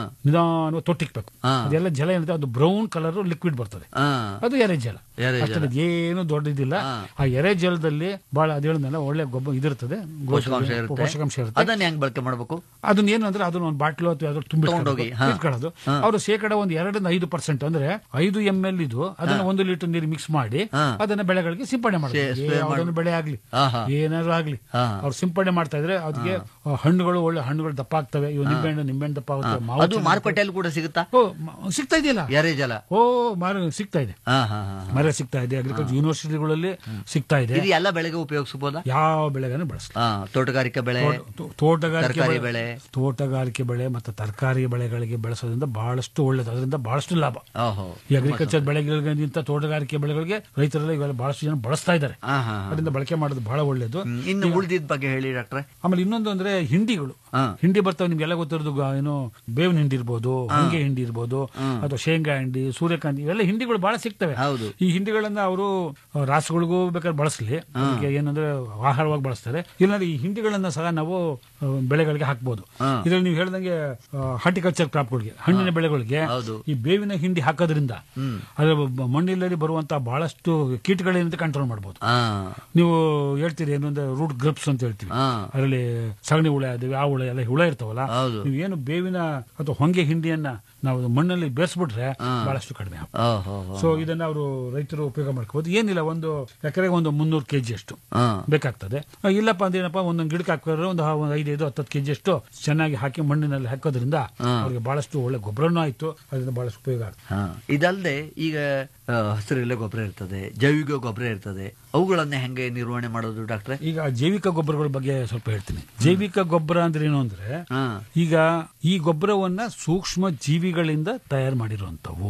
ನಿಧಾನ ತೊಟ್ಟಿಕ್ಬೇಕು ಅದೆಲ್ಲ ಜಲ ಏನಿದೆ ಅದು ಬ್ರೌನ್ ಕಲರ್ ಲಿಕ್ವಿಡ್ ಬರ್ತದೆ ಅದು ಎರೆ ಜಲ ಎರೆ ಜಲ. ಅಷ್ಟೇ, ಏನು ದೊಡ್ಡದಿಲ್ಲ ಆ ಎರೆ ಜಲದಲ್ಲಿ ಬಹಳ ಅದು ಹೇಳಿದ್ನಲ್ಲ ಒಳ್ಳೆ ಗೊಬ್ಬರ ಇದಿರ್ತದೆ ಪೋಷಕಾಂಶ ಇರುತ್ತೆ ಪೋಷಕಾಂಶ ಇರುತ್ತೆ ಅದನ್ನ ಹೆಂಗ್ ಬಳಕೆ ಮಾಡ್ಬೇಕು ಅದನ್ನ ಏನು ಅಂದ್ರೆ ಅದನ್ನ ಒಂದು ಬಾಟ್ಲು ಅಥವಾ ಯಾವ್ದಾದ್ರು ತುಂಬಿ ತಗೊಂಡೋಗಿ, ಹಾ. ಇಟ್ಕೊಳ್ಳೋದು ಅವರು ಶೇಕಡ ಒಂದು ಎರಡರಿಂದ ಐದು ಪರ್ಸೆಂಟ್ ಅಂದ್ರೆ ಐದು ಎಂ ಎಲ್ ಇದು ಅದನ್ನ ಒಂದು ಲೀಟರ್ ನೀರು ಮಿಕ್ಸ್ ಮಾಡಿ ಅದನ್ನ ಬೆಳೆಗಳಿಗೆ ಸಿಂಪಡಣೆ ಸೇ- ಸ್ಪ್ರೇ ಮಾಡೋದು ಮಾಡು. ಯಾವುದೊಂದು ಬೆಳೆ ಆಗ್ಲಿ ಆಹಾ. ಏನಾದ್ರು ಆಗ್ಲಿ ಅವ್ರು ಸಿಂಪಡಣೆ ಮಾಡ್ತಾ ಇದ್ರೆ ಅದಕ್ಕೆ ಆ, ಹಣ್ಣುಗಳು ಒಳ್ಳೆ ಹಣ್ಣುಗಳು ದಪ್ಪ ಆಗ್ತವೆ ಇವು ನಿಂಬೆಹಣ್ಣು ನಿಂಬೆಹಣ್ಣು ದಪ್ಪ ಆಗುತ್ತೆ ಮಾವು ಅದು ಚೆನ್ನಾಗಿ ಮಾರುಕಟ್ಟೆಯಲ್ಲಿ ಕೂಡ ಸಿಗುತ್ತಾ ಓ ಮ- ಸಿಗ್ತಾ ಇದೆಯಲ್ಲ ಎರೆ ಜಲ ಓ ಮಾರ ಸಿಗ್ತಾ ಇದೆ ಹಾ ಹಾ ಹಾ ಮರ ಸಿಗ್ತಾ ಇದೆ ಅಗ್ರಿಕಲ್ಚರ್ ಯೂನಿವರ್ಸಿಟಿಗಳಲ್ಲಿ ಸಿಗ್ತಾ ಇದೆ ಇದು ಎಲ್ಲ ಬೆಳೆಗೆ ಉಪಯೋಗಿಸಬಹುದಾ ಯಾವ ಬೆಳೆಗಳನ್ನು ಬಳಸ್ಲಿ ಹಾ ತೋಟಗಾರಿಕಾ ಬೆಳೆ ತೋ- ತೋಟಗಾರಿಕೆ ತರಕಾರಿ ಬೆಳೆ ಬೆಳೆ ತೋಟಗಾರಿಕೆ ಬೆಳೆ ಮತ್ತು ತರಕಾರಿ ಬೆಳೆಗಳಿಗೆ ಬೆಳೆಸೋದ್ರಿಂದ ಬಹಳಷ್ಟು ಒಳ್ಳೇದು ಅದರಿಂದ ಬಹಳಷ್ಟು ಲಾಭ ಓಹೋ ಈ ಅಗ್ರಿಕಲ್ಚರ್ ಬೆಳೆಗಳಿಗಿಂತ ತೋಟಗಾರಿಕೆ ಬೆಳೆಗಳಿಗೆ ರೈತರೆಲ್ಲ ಇವೆಲ್ಲ ಬಹಳಷ್ಟು ಜನ ಬಳಸ್ತಾ ಇದ್ದಾರೆ ಹಾ ಹಾ ಅದರಿಂದ ಬಳಕೆ ಮಾಡೋದು ಬಹಳ ಒಳ್ಳೇದು ಇನ್ನು ಉಳಿದಿದ್ದ ಬಗ್ಗೆ ಹೇಳಿ ಡಾಕ್ಟ್ರೆ ಆಮೇಲೆ ಇನ್ನೊಂದು ಅಂದ್ರೆ ಹಿಂಡಿಗಳು ಹಾ. ಹಿಂಡಿ ಬರ್ತಾವೆ ನಿಮ್ಗೆಲ್ಲ ಗೊತ್ತಿರೋದು ಗ- ಏನು ಬೇವಿನ ಹಿಂಡಿ ಇರ್ಬೋದು ಹೊಂಗೆ ಹಿಂಡಿ ಇರ್ಬೋದು ಅಥವಾ ಶೇಂಗಾ ಹಿಂಡಿ ಸೂರ್ಯಕಾಂತಿ ಇವೆಲ್ಲ ಹಿಂಡಿಗಳು ಬಹಳ ಸಿಗ್ತವೆ ಹೌದು ಈ ಹಿಂಡಿಗಳನ್ನ ಅವರು ರಾಸುಗಳಿಗೂ ಬೇಕಾದ್ರೆ ಬಳಸಲಿ ಅದಕ್ಕೆ ಏನಂದ್ರೆ ಆಹಾರವಾಗಿ ಬಳಸ್ತಾರೆ ಇಲ್ಲಾಂದ್ರೆ ಈ ಹಿಂಡಿಗಳನ್ನ ಸಹ ನಾವು ಆ, ಬೆಳೆಗಳಿಗೆ ಹಾಕ್ಬೋದು ಇದ್ರಲ್ಲಿ ನೀವು ಹೇಳ್ದಂಗೆ ಹಾರ್ಟಿಕಲ್ಚರ್ ಕ್ರಾಪ್ಗಳಿಗೆ ಹಣ್ಣಿನ ಬೆಳೆಗಳಿಗೆ ಹೌದು. ಈ ಬೇವಿನ ಹಿಂಡಿ ಹಾಕೋದ್ರಿಂದ ಅದರ ಬ- ಮಣ್ಣಿನಲ್ಲಿ ಬರುವಂತಹ ಬಹಳಷ್ಟು ಕೀಟಗಳೇನಂತ ಕಂಟ್ರೋಲ್ ಮಾಡಬಹುದು ಹಾ ನೀವು ಹೇಳ್ತೀರಿ ಏನಂದ್ರೆ ರೂಟ್ ಗ್ರಪ್ಸ್ ಅಂತ ಹೇಳ್ತೀವಿ ಹಾ. ಅದರಲ್ಲಿ ಸಗಣಿ ಹುಳ ಅದು ಆ ಹುಳ ಎಲ್ಲ ಹುಳ ಇರ್ತಾವಲ್ಲ ಹೌದು. ನೀವು ಏನು ಬೇವಿನ ಅಥವಾ ಹೊಂಗೆ ಹಿಂಡಿಯನ್ನ ನಾವು ಮಣ್ಣಲ್ಲಿ ಬೇರ್ಸ್ಬಿಟ್ರೆ ಬಹಳಷ್ಟು ಕಡಿಮೆ ಆಗುತ್ತೆ. ಓಹೋ ಸೊ ಇದನ್ನ ಅವರು ರೈತರು ಉಪಯೋಗ ಮಾಡ್ಕೋಬಹುದು ಏನಿಲ್ಲ ಒಂದು ಎಕರೆಗೆ ಒಂದು ಮುನ್ನೂರು ಕೆಜಿ ಅಷ್ಟು ಬೇಕಾಗ್ತದೆ ಆ, ಇಲ್ಲಪ್ಪ ಅಂದ್ರೆ ಏನಪ್ಪ ಒಂದೊಂದು ಗಿಡಕ್ಕೆ ಹಾಕಿದ್ರೆ ಒಂದು ಹ- ಒಂದು ಐದೈದು ಹತ್ತತ್ತು ಕೆಜಿ ಅಷ್ಟು ಚೆನ್ನಾಗಿ ಹಾಕಿ ಮಣ್ಣಿನಲ್ಲಿ ಹಾಕೋದ್ರಿಂದ ಅವ್ರಿಗೆ ಬಹಳಷ್ಟು ಒಳ್ಳೆ ಗೊಬ್ಬರನೂ ಆಯ್ತು ಅದರಿಂದ ಬಹಳಷ್ಟು ಉಪಯೋಗ ಆಗುತ್ತೆ ಹಾ. ಇದಲ್ಲದೆ ಈಗ ಆ, ಹಸಿರೆಲೆ ಗೊಬ್ಬರ ಇರ್ತದೆ ಜೈವಿಕ ಗೊಬ್ಬರ ಇರ್ತದೆ ಅವುಗಳನ್ನ ಹೆಂಗೆ ನಿರ್ವಹಣೆ ಮಾಡೋದು ಡಾಕ್ಟ್ರೆ ಈಗ ಜೈವಿಕ ಗೊಬ್ಬರಗಳ ಬಗ್ಗೆ ಸ್ವಲ್ಪ ಹೇಳ್ತೀನಿ ಜೈವಿಕ ಗೊಬ್ಬರ ಅಂದ್ರೆ ಏನು ಅಂದ್ರೆ ಈಗ ಈ ಗೊಬ್ಬರವನ್ನ ಸೂಕ್ಷ್ಮ ಜೀವಿಗಳಿಂದ ತಯಾರು ಮಾಡಿರುವಂತವು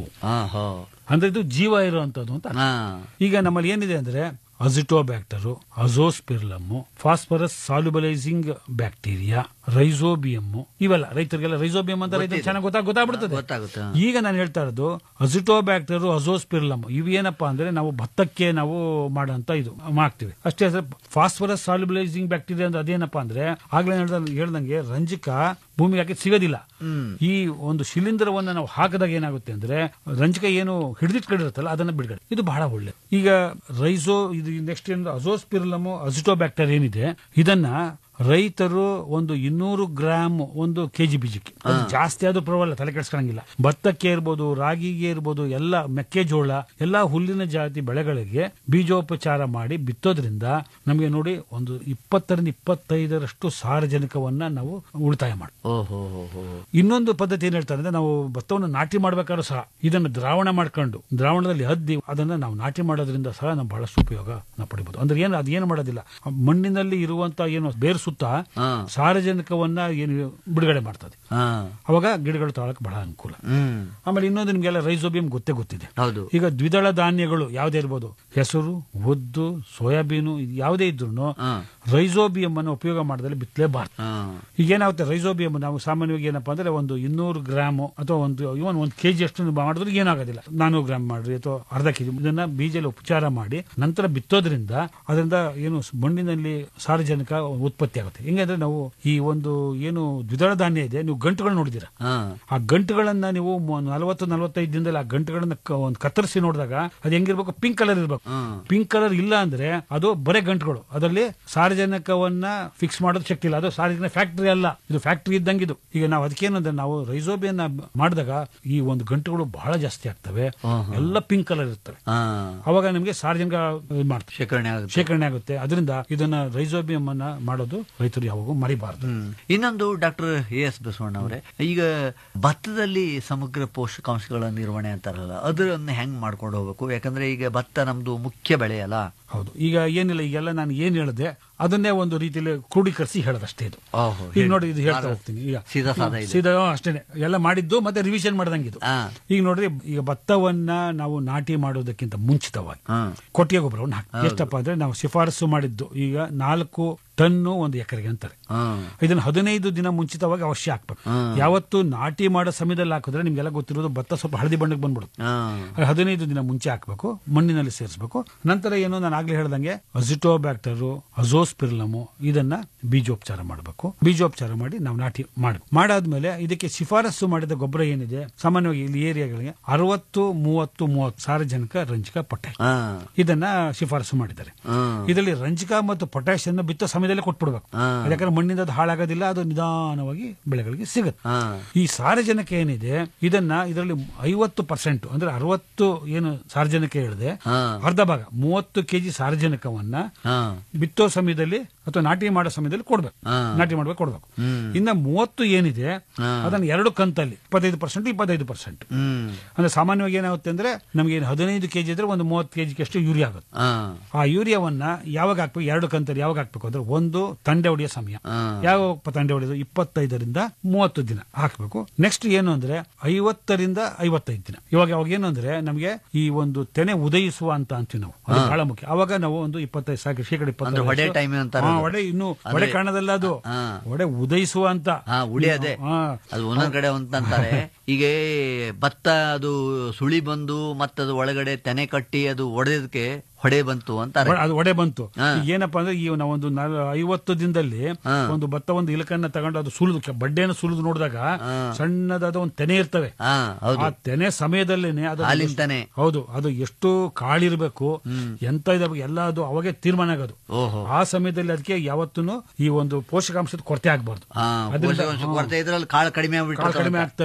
ಅಂದ್ರೆ ಇದು ಜೀವ ಇರುವಂತದ್ದು ಅಂತ ಅರ್ಥ. ಈಗ ನಮ್ಮಲ್ಲಿ ಏನಿದೆ ಅಂದ್ರೆ azotobacter azospirillum phosphorus solubilising bacteria rhizobium ಇವೆಲ್ಲ ರೈತರಿಗೆಲ್ಲ ರೈಸೋಬಿಯಂ ಅಂತ ರೈತರಿಗೆ ಚೆನ್ನಾಗಿ ಗೊತ್ತಾಗ ಗೊತ್ತಾಗ್ಬಿಡ್ತದೆ ಗೊತ್ತಾಗುತ್ತೆ ಈಗ ನಾನು ಹೇಳ್ತಾ ಇರೋದು ಅಜಿಟೋಬ್ಯಾಕ್ಟರ್ ಅಜೋಸ್ಪಿರ್ಲಮ್ ಇವು ಏನಪ್ಪಾ ಅಂದ್ರೆ ನಾವು ಭತ್ತಕ್ಕೆ ನಾವು ಮಾಡೋಂತ ಇದು ಮಾಡ್ತೀವಿ ಅಷ್ಟೇ ಫಾಸ್ಫರಸ್ ಸಾಲ್ಯುಬಲೈಸಿಂಗ್ ಬ್ಯಾಕ್ಟೀರಿಯಾ ಅಂದ್ರೆ ಅದೇನಪ್ಪಾ ಅಂದ್ರೆ ಆಗ್ಲೇ ಹೇಳ್ದ ಹೇಳ್ದಂಗೆ ರಂಜಕ ಭೂಮಿಗೆ ಹಾಕಿ ಸಿಗೋದಿಲ್ಲ ಈ ಒಂದು ಶಿಲೀಂಧ್ರವನ್ನ ನಾವು ಹಾಕಿದಾಗ ಏನಾಗುತ್ತೆ ಅಂದ್ರೆ ರಂಜಕ ಏನು ಹಿಡಿದಿಟ್ಕೊಂಡಿರುತ್ತಲ್ಲ ಅದನ್ನ ಬಿಡುಗಡೆ ಇದು ಬಹಳ ಒಳ್ಳೆ ಈಗ ರೈಸೋ ಇದು ನೆಕ್ಸ್ಟ್ ಏನು ಅಜೋಸ್ಪಿರ್ಲಮ್ ಅಜಿಟೋಬ್ಯಾಕ್ಟರ್ ಏನಿದೆ ಇದನ್ನ ರೈತರು ಒಂದು ಇನ್ನೂರು ಗ್ರಾಮ್ ಒಂದು ಕೆಜಿ ಬೀಜಕ್ಕೆ ಅದು ಜಾಸ್ತಿ ಆದ್ರೂ ಪರವಾಗಿಲ್ಲ ತಲೆ ಕೆಡಿಸ್ಕೊಳಂಗಿಲ್ಲ ಭತ್ತಕ್ಕೆ ಇರ್ಬೋದು ರಾಗಿಗೆ ಇರ್ಬೋದು ಎಲ್ಲ ಮೆಕ್ಕೆಜೋಳ ಎಲ್ಲಾ ಹುಲ್ಲಿನ ಜಾತಿ ಬೆಳೆಗಳಿಗೆ ಬೀಜೋಪಚಾರ ಮಾಡಿ ಬಿತ್ತೋದ್ರಿಂದ ನಮಗೆ ನೋಡಿ ಒಂದು ಇಪ್ಪತ್ತರಿಂದ ಇಪ್ಪತ್ತೈದರಷ್ಟು ಸಾರಜನಕವನ್ನ ನಾವು ಉಳಿತಾಯ ಮಾಡ್ತೀವಿ ಓಹೋ ಇನ್ನೊಂದು ಪದ್ಧತಿ ಏನ್ ಹೇಳ್ತಾರೆ ಅಂದ್ರೆ ನಾವು ಭತ್ತವನ್ನು ನಾಟಿ ಮಾಡ್ಬೇಕಾದ್ರೂ ಸಹ ಇದನ್ನು ದ್ರಾವಣ ಮಾಡ್ಕೊಂಡು ದ್ರಾವಣದಲ್ಲಿ ಹದ್ದಿ ಅದನ್ನ ನಾವು ನಾಟಿ ಮಾಡೋದ್ರಿಂದ ಸಹ ನಾವು ಬಹಳಷ್ಟು ಉಪಯೋಗ ನಾವು ಪಡಿಬಹುದು ಅಂದ್ರೆ ಏನು ಅದೇನು ಮಾಡೋದಿಲ್ಲ ಮಣ್ಣಿನಲ್ಲಿ ಇರುವಂತ ಏನು ಬೇರು ಸುತ್ತ ಸಾರಜನಕವನ್ನ ಏನು ಬಿಡುಗಡೆ ಮಾಡ್ತದೆ ಅವಾಗ ಗಿಡಗಳು ತಾಳಕ್ಕೆ ಬಹಳ ಅನುಕೂಲ ಆಮೇಲೆ ಇನ್ನೊಂದು ನಿಮ್ಗೆಲ್ಲ ರೈಸೋಬಿಯಂ ಗೊತ್ತೇ ಗೊತ್ತಿದೆ ಹೌದು ಈಗ ದ್ವಿದಳ ಧಾನ್ಯಗಳು ಯಾವುದೇ ಇರ್ಬೋದು ಹೆಸರು ಉದ್ದು ಸೋಯಾಬೀನು ಇದು ಯಾವುದೇ ಇದ್ರು ರೈಸೋಬಿಯಂ ಅನ್ನು ಉಪಯೋಗ ಮಾಡಿದಲ್ಲಿ ಬಿತ್ತಲೇಬಾರ್ದು ಈಗ ಏನಾಗುತ್ತೆ ರೈಸೋಬಿಯಂ ನಾವು ಸಾಮಾನ್ಯವಾಗಿ ಏನಪ್ಪಾ ಅಂದ್ರೆ ಒಂದು ಇನ್ನೂರು ಗ್ರಾಮ್ ಅಥವಾ ಒಂದು ಇವನ್ ಒಂದು ಕೆಜಿ ಅಷ್ಟು ಮಾಡಿದ್ರೆ ಏನಾಗೋದಿಲ್ಲ ನಾನೂರು ಗ್ರಾಮ್ ಮಾಡ್ರಿ ಅಥವಾ ಅರ್ಧ ಕೆಜಿ ಇದನ್ನ ಬೀಜಲ್ಲಿ ಉಪಚಾರ ಮಾಡಿ ನಂತರ ಬಿತ್ತೋದ್ರಿಂದ ಅದರಿಂದ ಏನು ಮಣ್ಣಿನಲ್ಲಿ ಸಾರಜನಕ ಉತ್ಪತ್ತಿ ಆಗುತ್ತೆ ಹೆಂಗಂದ್ರೆ ನಾವು ಈ ಒಂದು ಏನು ದ್ವಿದಳ ಧಾನ್ಯ ಇದೆ ನೀವು ಗಂಟುಗಳು ನೋಡಿದಿರ ಆ ಗಂಟುಗಳನ್ನ ನೀವು ನಲವತ್ತು ನಲವತ್ತೈದು ದಿನದಲ್ಲಿ ಆ ಗಂಟುಗಳನ್ನ ಕ- ಒಂದು ಕತ್ತರಿಸಿ ನೋಡಿದಾಗ ಅದು ಹೆಂಗಿರ್ಬೇಕು ಪಿಂಕ್ ಕಲರ್ ಇರ್ಬೇಕು ಪಿಂಕ್ ಕಲರ್ ಇಲ್ಲ ಅಂದ್ರೆ ಅದು ಬರೇ ಗಂಟುಗಳು ಅದರಲ್ಲಿ ಸಾರಜನಕವನ್ನ ಫಿಕ್ಸ್ ಮಾಡೋದು ಶಕ್ತಿ ಇಲ್ಲ ಅದು ಸಾರಜನಕ ಫ್ಯಾಕ್ಟರಿ ಅಲ್ಲ ಇದು ಫ್ಯಾಕ್ಟರಿ ಇದ್ದಂಗಿದು ಈಗ ನಾವು ಅದಕ್ಕೇನಂದ್ರೆ ನಾವು ರೈಸೋಬಿಯನ್ನ ಮಾಡಿದಾಗ ಈ ಒಂದು ಗಂಟುಗಳು ಬಹಳ ಜಾಸ್ತಿ ಆಗ್ತವೆ ಎಲ್ಲ ಪಿಂಕ್ ಕಲರ್ ಇರ್ತವೆ ಅವಾಗ ನಮಗೆ ಸಾರ್ವಜನಿಕ ಇದ್ ಮಾಡ್ತಾರೆ ಶೇಖರಣೆ ಆಗುತ್ತೆ ಶೇಖರಣೆ ಆಗುತ್ತೆ ಅದರಿಂದ ಇದನ್ನ ರೈಸೋಬಿಯಂ ಅನ್ನ ಮಾಡೋದು ರೈತರು ಯಾವಾಗೂ ಮರಿಬಾರದು ಇನ್ನೊಂದು ಡಾಕ್ಟರ್ ಎ ಎಸ್ ಬಸವಣ್ಣ ಅವರೇ ಈಗ ಭತ್ತದಲ್ಲಿ ಸಮಗ್ರ ಪೋಷಕಾಂಶಗಳ ನಿರ್ವಹಣೆ ಅಂತಾರಲ್ಲ ಅದನ್ನ ಹೆಂಗ್ ಮಾಡ್ಕೊಂಡು ಹೋಗ್ಬೇಕು ಯಾಕಂದ್ರೆ ಈಗ ಭತ್ತ ನಮ್ದು ಮುಖ್ಯ ಬೆಳೆ ಅಲ್ಲ ಹೌದು ಈಗ ಏನಿಲ್ಲ ಈಗೆಲ್ಲ ನಾನು ಏನ್ ಹೇಳಿದೆ ಅದನ್ನೇ ಒಂದು ರೀತಿಯಲ್ಲಿ ಕ್ರೋಢೀಕರಿಸಿ ಹೇಳದಷ್ಟೇ ಇದು ಓಹೋ, ಈಗ ಹೇಳಿ. ನೋಡಿ ಇದು ಹೇಳ್ತಾ ನಾನು ಹೋಗ್ತೀನಿ ಈಗ ಸೀದಾ ಸಾದಾ ಇದೆ. ಸೀದಾ ಅಷ್ಟೇನೆ ಎಲ್ಲ ಮಾಡಿದ್ದು ಮತ್ತೆ ರಿವಿಷನ್ ಮಾಡ್ದಂಗೆ ಇದು ಈಗ ನೋಡ್ರಿ ಈಗ ಭತ್ತವನ್ನ ನಾವು ನಾಟಿ ಮಾಡೋದಕ್ಕಿಂತ ಮುಂಚಿತವಾಗಿ ಕೊಟ್ಟಿಗೆ ಗೊಬ್ಬರವನ್ನು ಹಾಕಿ ಎಷ್ಟಪ್ಪ ಅಂದ್ರೆ ನಾವು ಶಿಫಾರಸು ಮಾಡಿದ್ದು ಈಗ ನಾಲ್ಕು ಟನ್ನು ಒಂದು ಎಕರೆಗೆ ಅಂತಾರೆ ಇದನ್ನ ಹದಿನೈದು ದಿನ ಮುಂಚಿತವಾಗಿ ಅವಶ್ಯ ಹಾಕ್ಬೇಕು ಯಾವತ್ತು ನಾಟಿ ಮಾಡೋ ಸಮಯದಲ್ಲಿ ಹಾಕಿದ್ರೆ ನಿಮ್ಗೆಲ್ಲ ಗೊತ್ತಿರೋದು ಭತ್ತ ಸ್ವಲ್ಪ ಹಳದಿ ಬಣ್ಣಕ್ಕೆ ಬಂದ್ಬಿಡುತ್ತೆ ಅದು ಹದಿನೈದು ದಿನ ಮುಂಚೆ ಹಾಕಬೇಕು ಮಣ್ಣಿನಲ್ಲಿ ಸೇರಿಸಬೇಕು ನಂತರ ಏನು ನಾನು ಆಗ್ಲೇ ಹೇಳ್ದಂಗೆ ಅಜಿಟೋಬ್ಯಾಕ್ಟರು ಅಜೋಸ್ಪಿರ್ಲಮು ಇದನ್ನ ಬೀಜೋಪಚಾರ ಮಾಡಬೇಕು ಬೀಜೋಪಚಾರ ಮಾಡಿ ನಾವು ನಾಟಿ ಮಾಡಬೇಕು ಮಾಡಾದ್ಮೇಲೆ ಇದಕ್ಕೆ ಶಿಫಾರಸು ಮಾಡಿದ ಗೊಬ್ಬರ ಏನಿದೆ ಸಾಮಾನ್ಯವಾಗಿ ಇಲ್ಲಿ ಏರಿಯಾಗಳಿಗೆ ಅರವತ್ತು ಮೂವತ್ತು ಮೂವತ್ತು ಸಾರಜನಕ ರಂಜಕ ಪೊಟ್ಯಾಶ್ ಇದನ್ನ ಶಿಫಾರಸು ಮಾಡಿದ್ದಾರೆ ಇದರಲ್ಲಿ ರಂಜಕ ಮತ್ತು ಪೊಟ್ಯಾಶ್ ಅನ್ನು ಬಿತ್ತ ಸಮಯದಲ್ಲಿ ಕೊಟ್ಬಿಡ್ಬೇಕು ಯಾಕಂದ್ರೆ ಮಣ್ಣಿಂದ ಅದು ಹಾಳಾಗೋದಿಲ್ಲ ಅದು ನಿಧಾನವಾಗಿ ಬೆಳೆಗಳಿಗೆ ಸಿಗುತ್ತೆ ಈ ಸಾರಜನಕ ಏನಿದೆ ಇದನ್ನ ಇದರಲ್ಲಿ ಐವತ್ತು ಪರ್ಸೆಂಟ್ ಅಂದ್ರೆ ಅರವತ್ತು ಏನು ಸಾರಜನಕ ಹೇಳಿದೆ ಅರ್ಧ ಭಾಗ ಮೂವತ್ತು ಕೆಜಿ ಸಾರಜನಕವನ್ನ ಬಿತ್ತೋ ಸಮಯದಲ್ಲಿ ಅಥವಾ ನಾಟಿ ಮಾಡೋ ಸಮಯದಲ್ಲಿ ಕೊಡ್ಬೇಕು ನಾಟಿ ಮಾಡ್ಬೇಕು ಕೊಡ್ಬೇಕು ಇನ್ನ ಮೂವತ್ತು ಏನಿದೆ ಅದನ್ನ ಎರಡು ಕಂತಲ್ಲಿ ಇಪ್ಪತ್ತೈದು ಪರ್ಸೆಂಟ್ ಇಪ್ಪತ್ತೈದು ಪರ್ಸೆಂಟ್ ಅಂದ್ರೆ ಸಾಮಾನ್ಯವಾಗಿ ಏನಾಗುತ್ತೆ ಅಂದ್ರೆ ನಮ್ಗೆ ಏನು ಹದಿನೈದು ಕೆಜಿ ಇದ್ರೆ ಒಂದು ಮೂವತ್ತು ಕೆಜಿ ಅಷ್ಟು ಯೂರಿಯಾ ಆಗುತ್ತೆ ಆ ಯೂರಿಯಾವನ್ನ ಯಾವಾಗ ಹಾಕ್ಬೇಕು ಎರಡು ಕಂತಲ್ಲಿ ಯಾವಾಗ ಹಾಕ್ಬೇಕು ಅಂದ್ರೆ ಒಂದು ತಂಡೆ ಹೊಡೆಯೋ ಸಮಯ ಯಾವ ತಂಡೆ ಹೊಡೆಯೋದು ಇಪ್ಪತ್ತೈದರಿಂದ ಮೂವತ್ತು ದಿನ ಹಾಕ್ಬೇಕು ನೆಕ್ಸ್ಟ್ ಏನು ಅಂದ್ರೆ ಐವತ್ತರಿಂದ ಐವತ್ತೈದು ದಿನ ಇವಾಗ ಅವಾಗ ಏನು ಅಂದ್ರೆ ನಮಗೆ ಈ ಒಂದು ತೆನೆ ಉದಯಿಸುವ ಅಂತ ಅಂತೀವಿ ನಾವು ಅದು ಬಹಳ ಮುಖ್ಯ ಅವಾಗ ನಾವು ಒಂದು ಇಪ್ಪತ್ತೈದು ಸಾಕು ಶೇಕಡ ಅಂದ್ರೆ ಹೊಡೆ time ಅಂತಾರೆ ಅದು. ಒಡೆ ಇನ್ನು ಅಂದ್ರೆ- ಒಡೆ ಕಾಣದಲ್ಲ ಅದು ಒಡೆ ಉದಯಿಸುವ ಅಂತ ಹಾ ಉಳಿಯದೆ ಹಾ. ಅದು ಒಂದೊಂದ್ ಕಡೆ ಅಂತಾರೆ ಈಗ ಭತ್ತ ಅದು ಸುಳಿ ಬಂದು ಮತ್ತದು ಒಳಗಡೆ ತೆನೆ ಕಟ್ಟಿ ಅದು ಒಡೆದಕ್ಕೆ ಹೊಡೆ ಬಂತು ಅಂತಾರೆ ಒ- ಅದು ಒಡೆ ಬಂತು ಈಗ ಏನಪ್ಪಾ ಅಂದ್ರೆ ಈ ನಾವೊಂದು ನಾಲ್- ಐವತ್ತು ದಿನದಲ್ಲಿ ಒಂದು ಭತ್ತ ಒಂದು ಇಲಕನ್ನ ತಗೊಂಡು ಅದು ಸುಲಿದು ಕೆ- ಬಡ್ಡೆಯನ್ನು ಸುಲಿದು ನೋಡಿದಾಗ ಸಣ್ಣದಾದ ಒಂದು ತೆನೆ ಇರ್ತವೆ ಆ ತೆನೆ ಸಮಯದಲ್ಲೇನೆ ಅದು ಹಾಲಿನ ಎಷ್ಟು- ತೆನೆ. ಹೌದು ಅದು ಎಷ್ಟು ಕಾಳಿರ್ಬೇಕು ಎಂತ ಇದಾಗಬೇಕು ಎಲ್ಲ ಅದು ಅವಾಗೆ ತೀರ್ಮಾನ ಆಗೋದು ಆ ಸಮಯದಲ್ಲಿ ಅದಕ್ಕೆ ಯಾವತ್ತೂ ಈ ಒಂದು ಪೋಷಕಾಂಶದ ಕೊರತೆ ಆಗ್ಬಾರ್ದು ಹಾ, ಅದ್ರಿಂದ- ಪೋಷಕಾಂಶ ಹಾ. ಕೊರತೆ ಇದ್ರಲ್ಲಿ ಕಾಳು ಕಡಿಮೆ ಕಾಳು ಆಗ್ಬಿಟ್ಟು ಕಡಿಮೆ ಆಗ್ತವೆ ಜುಳ್ಳ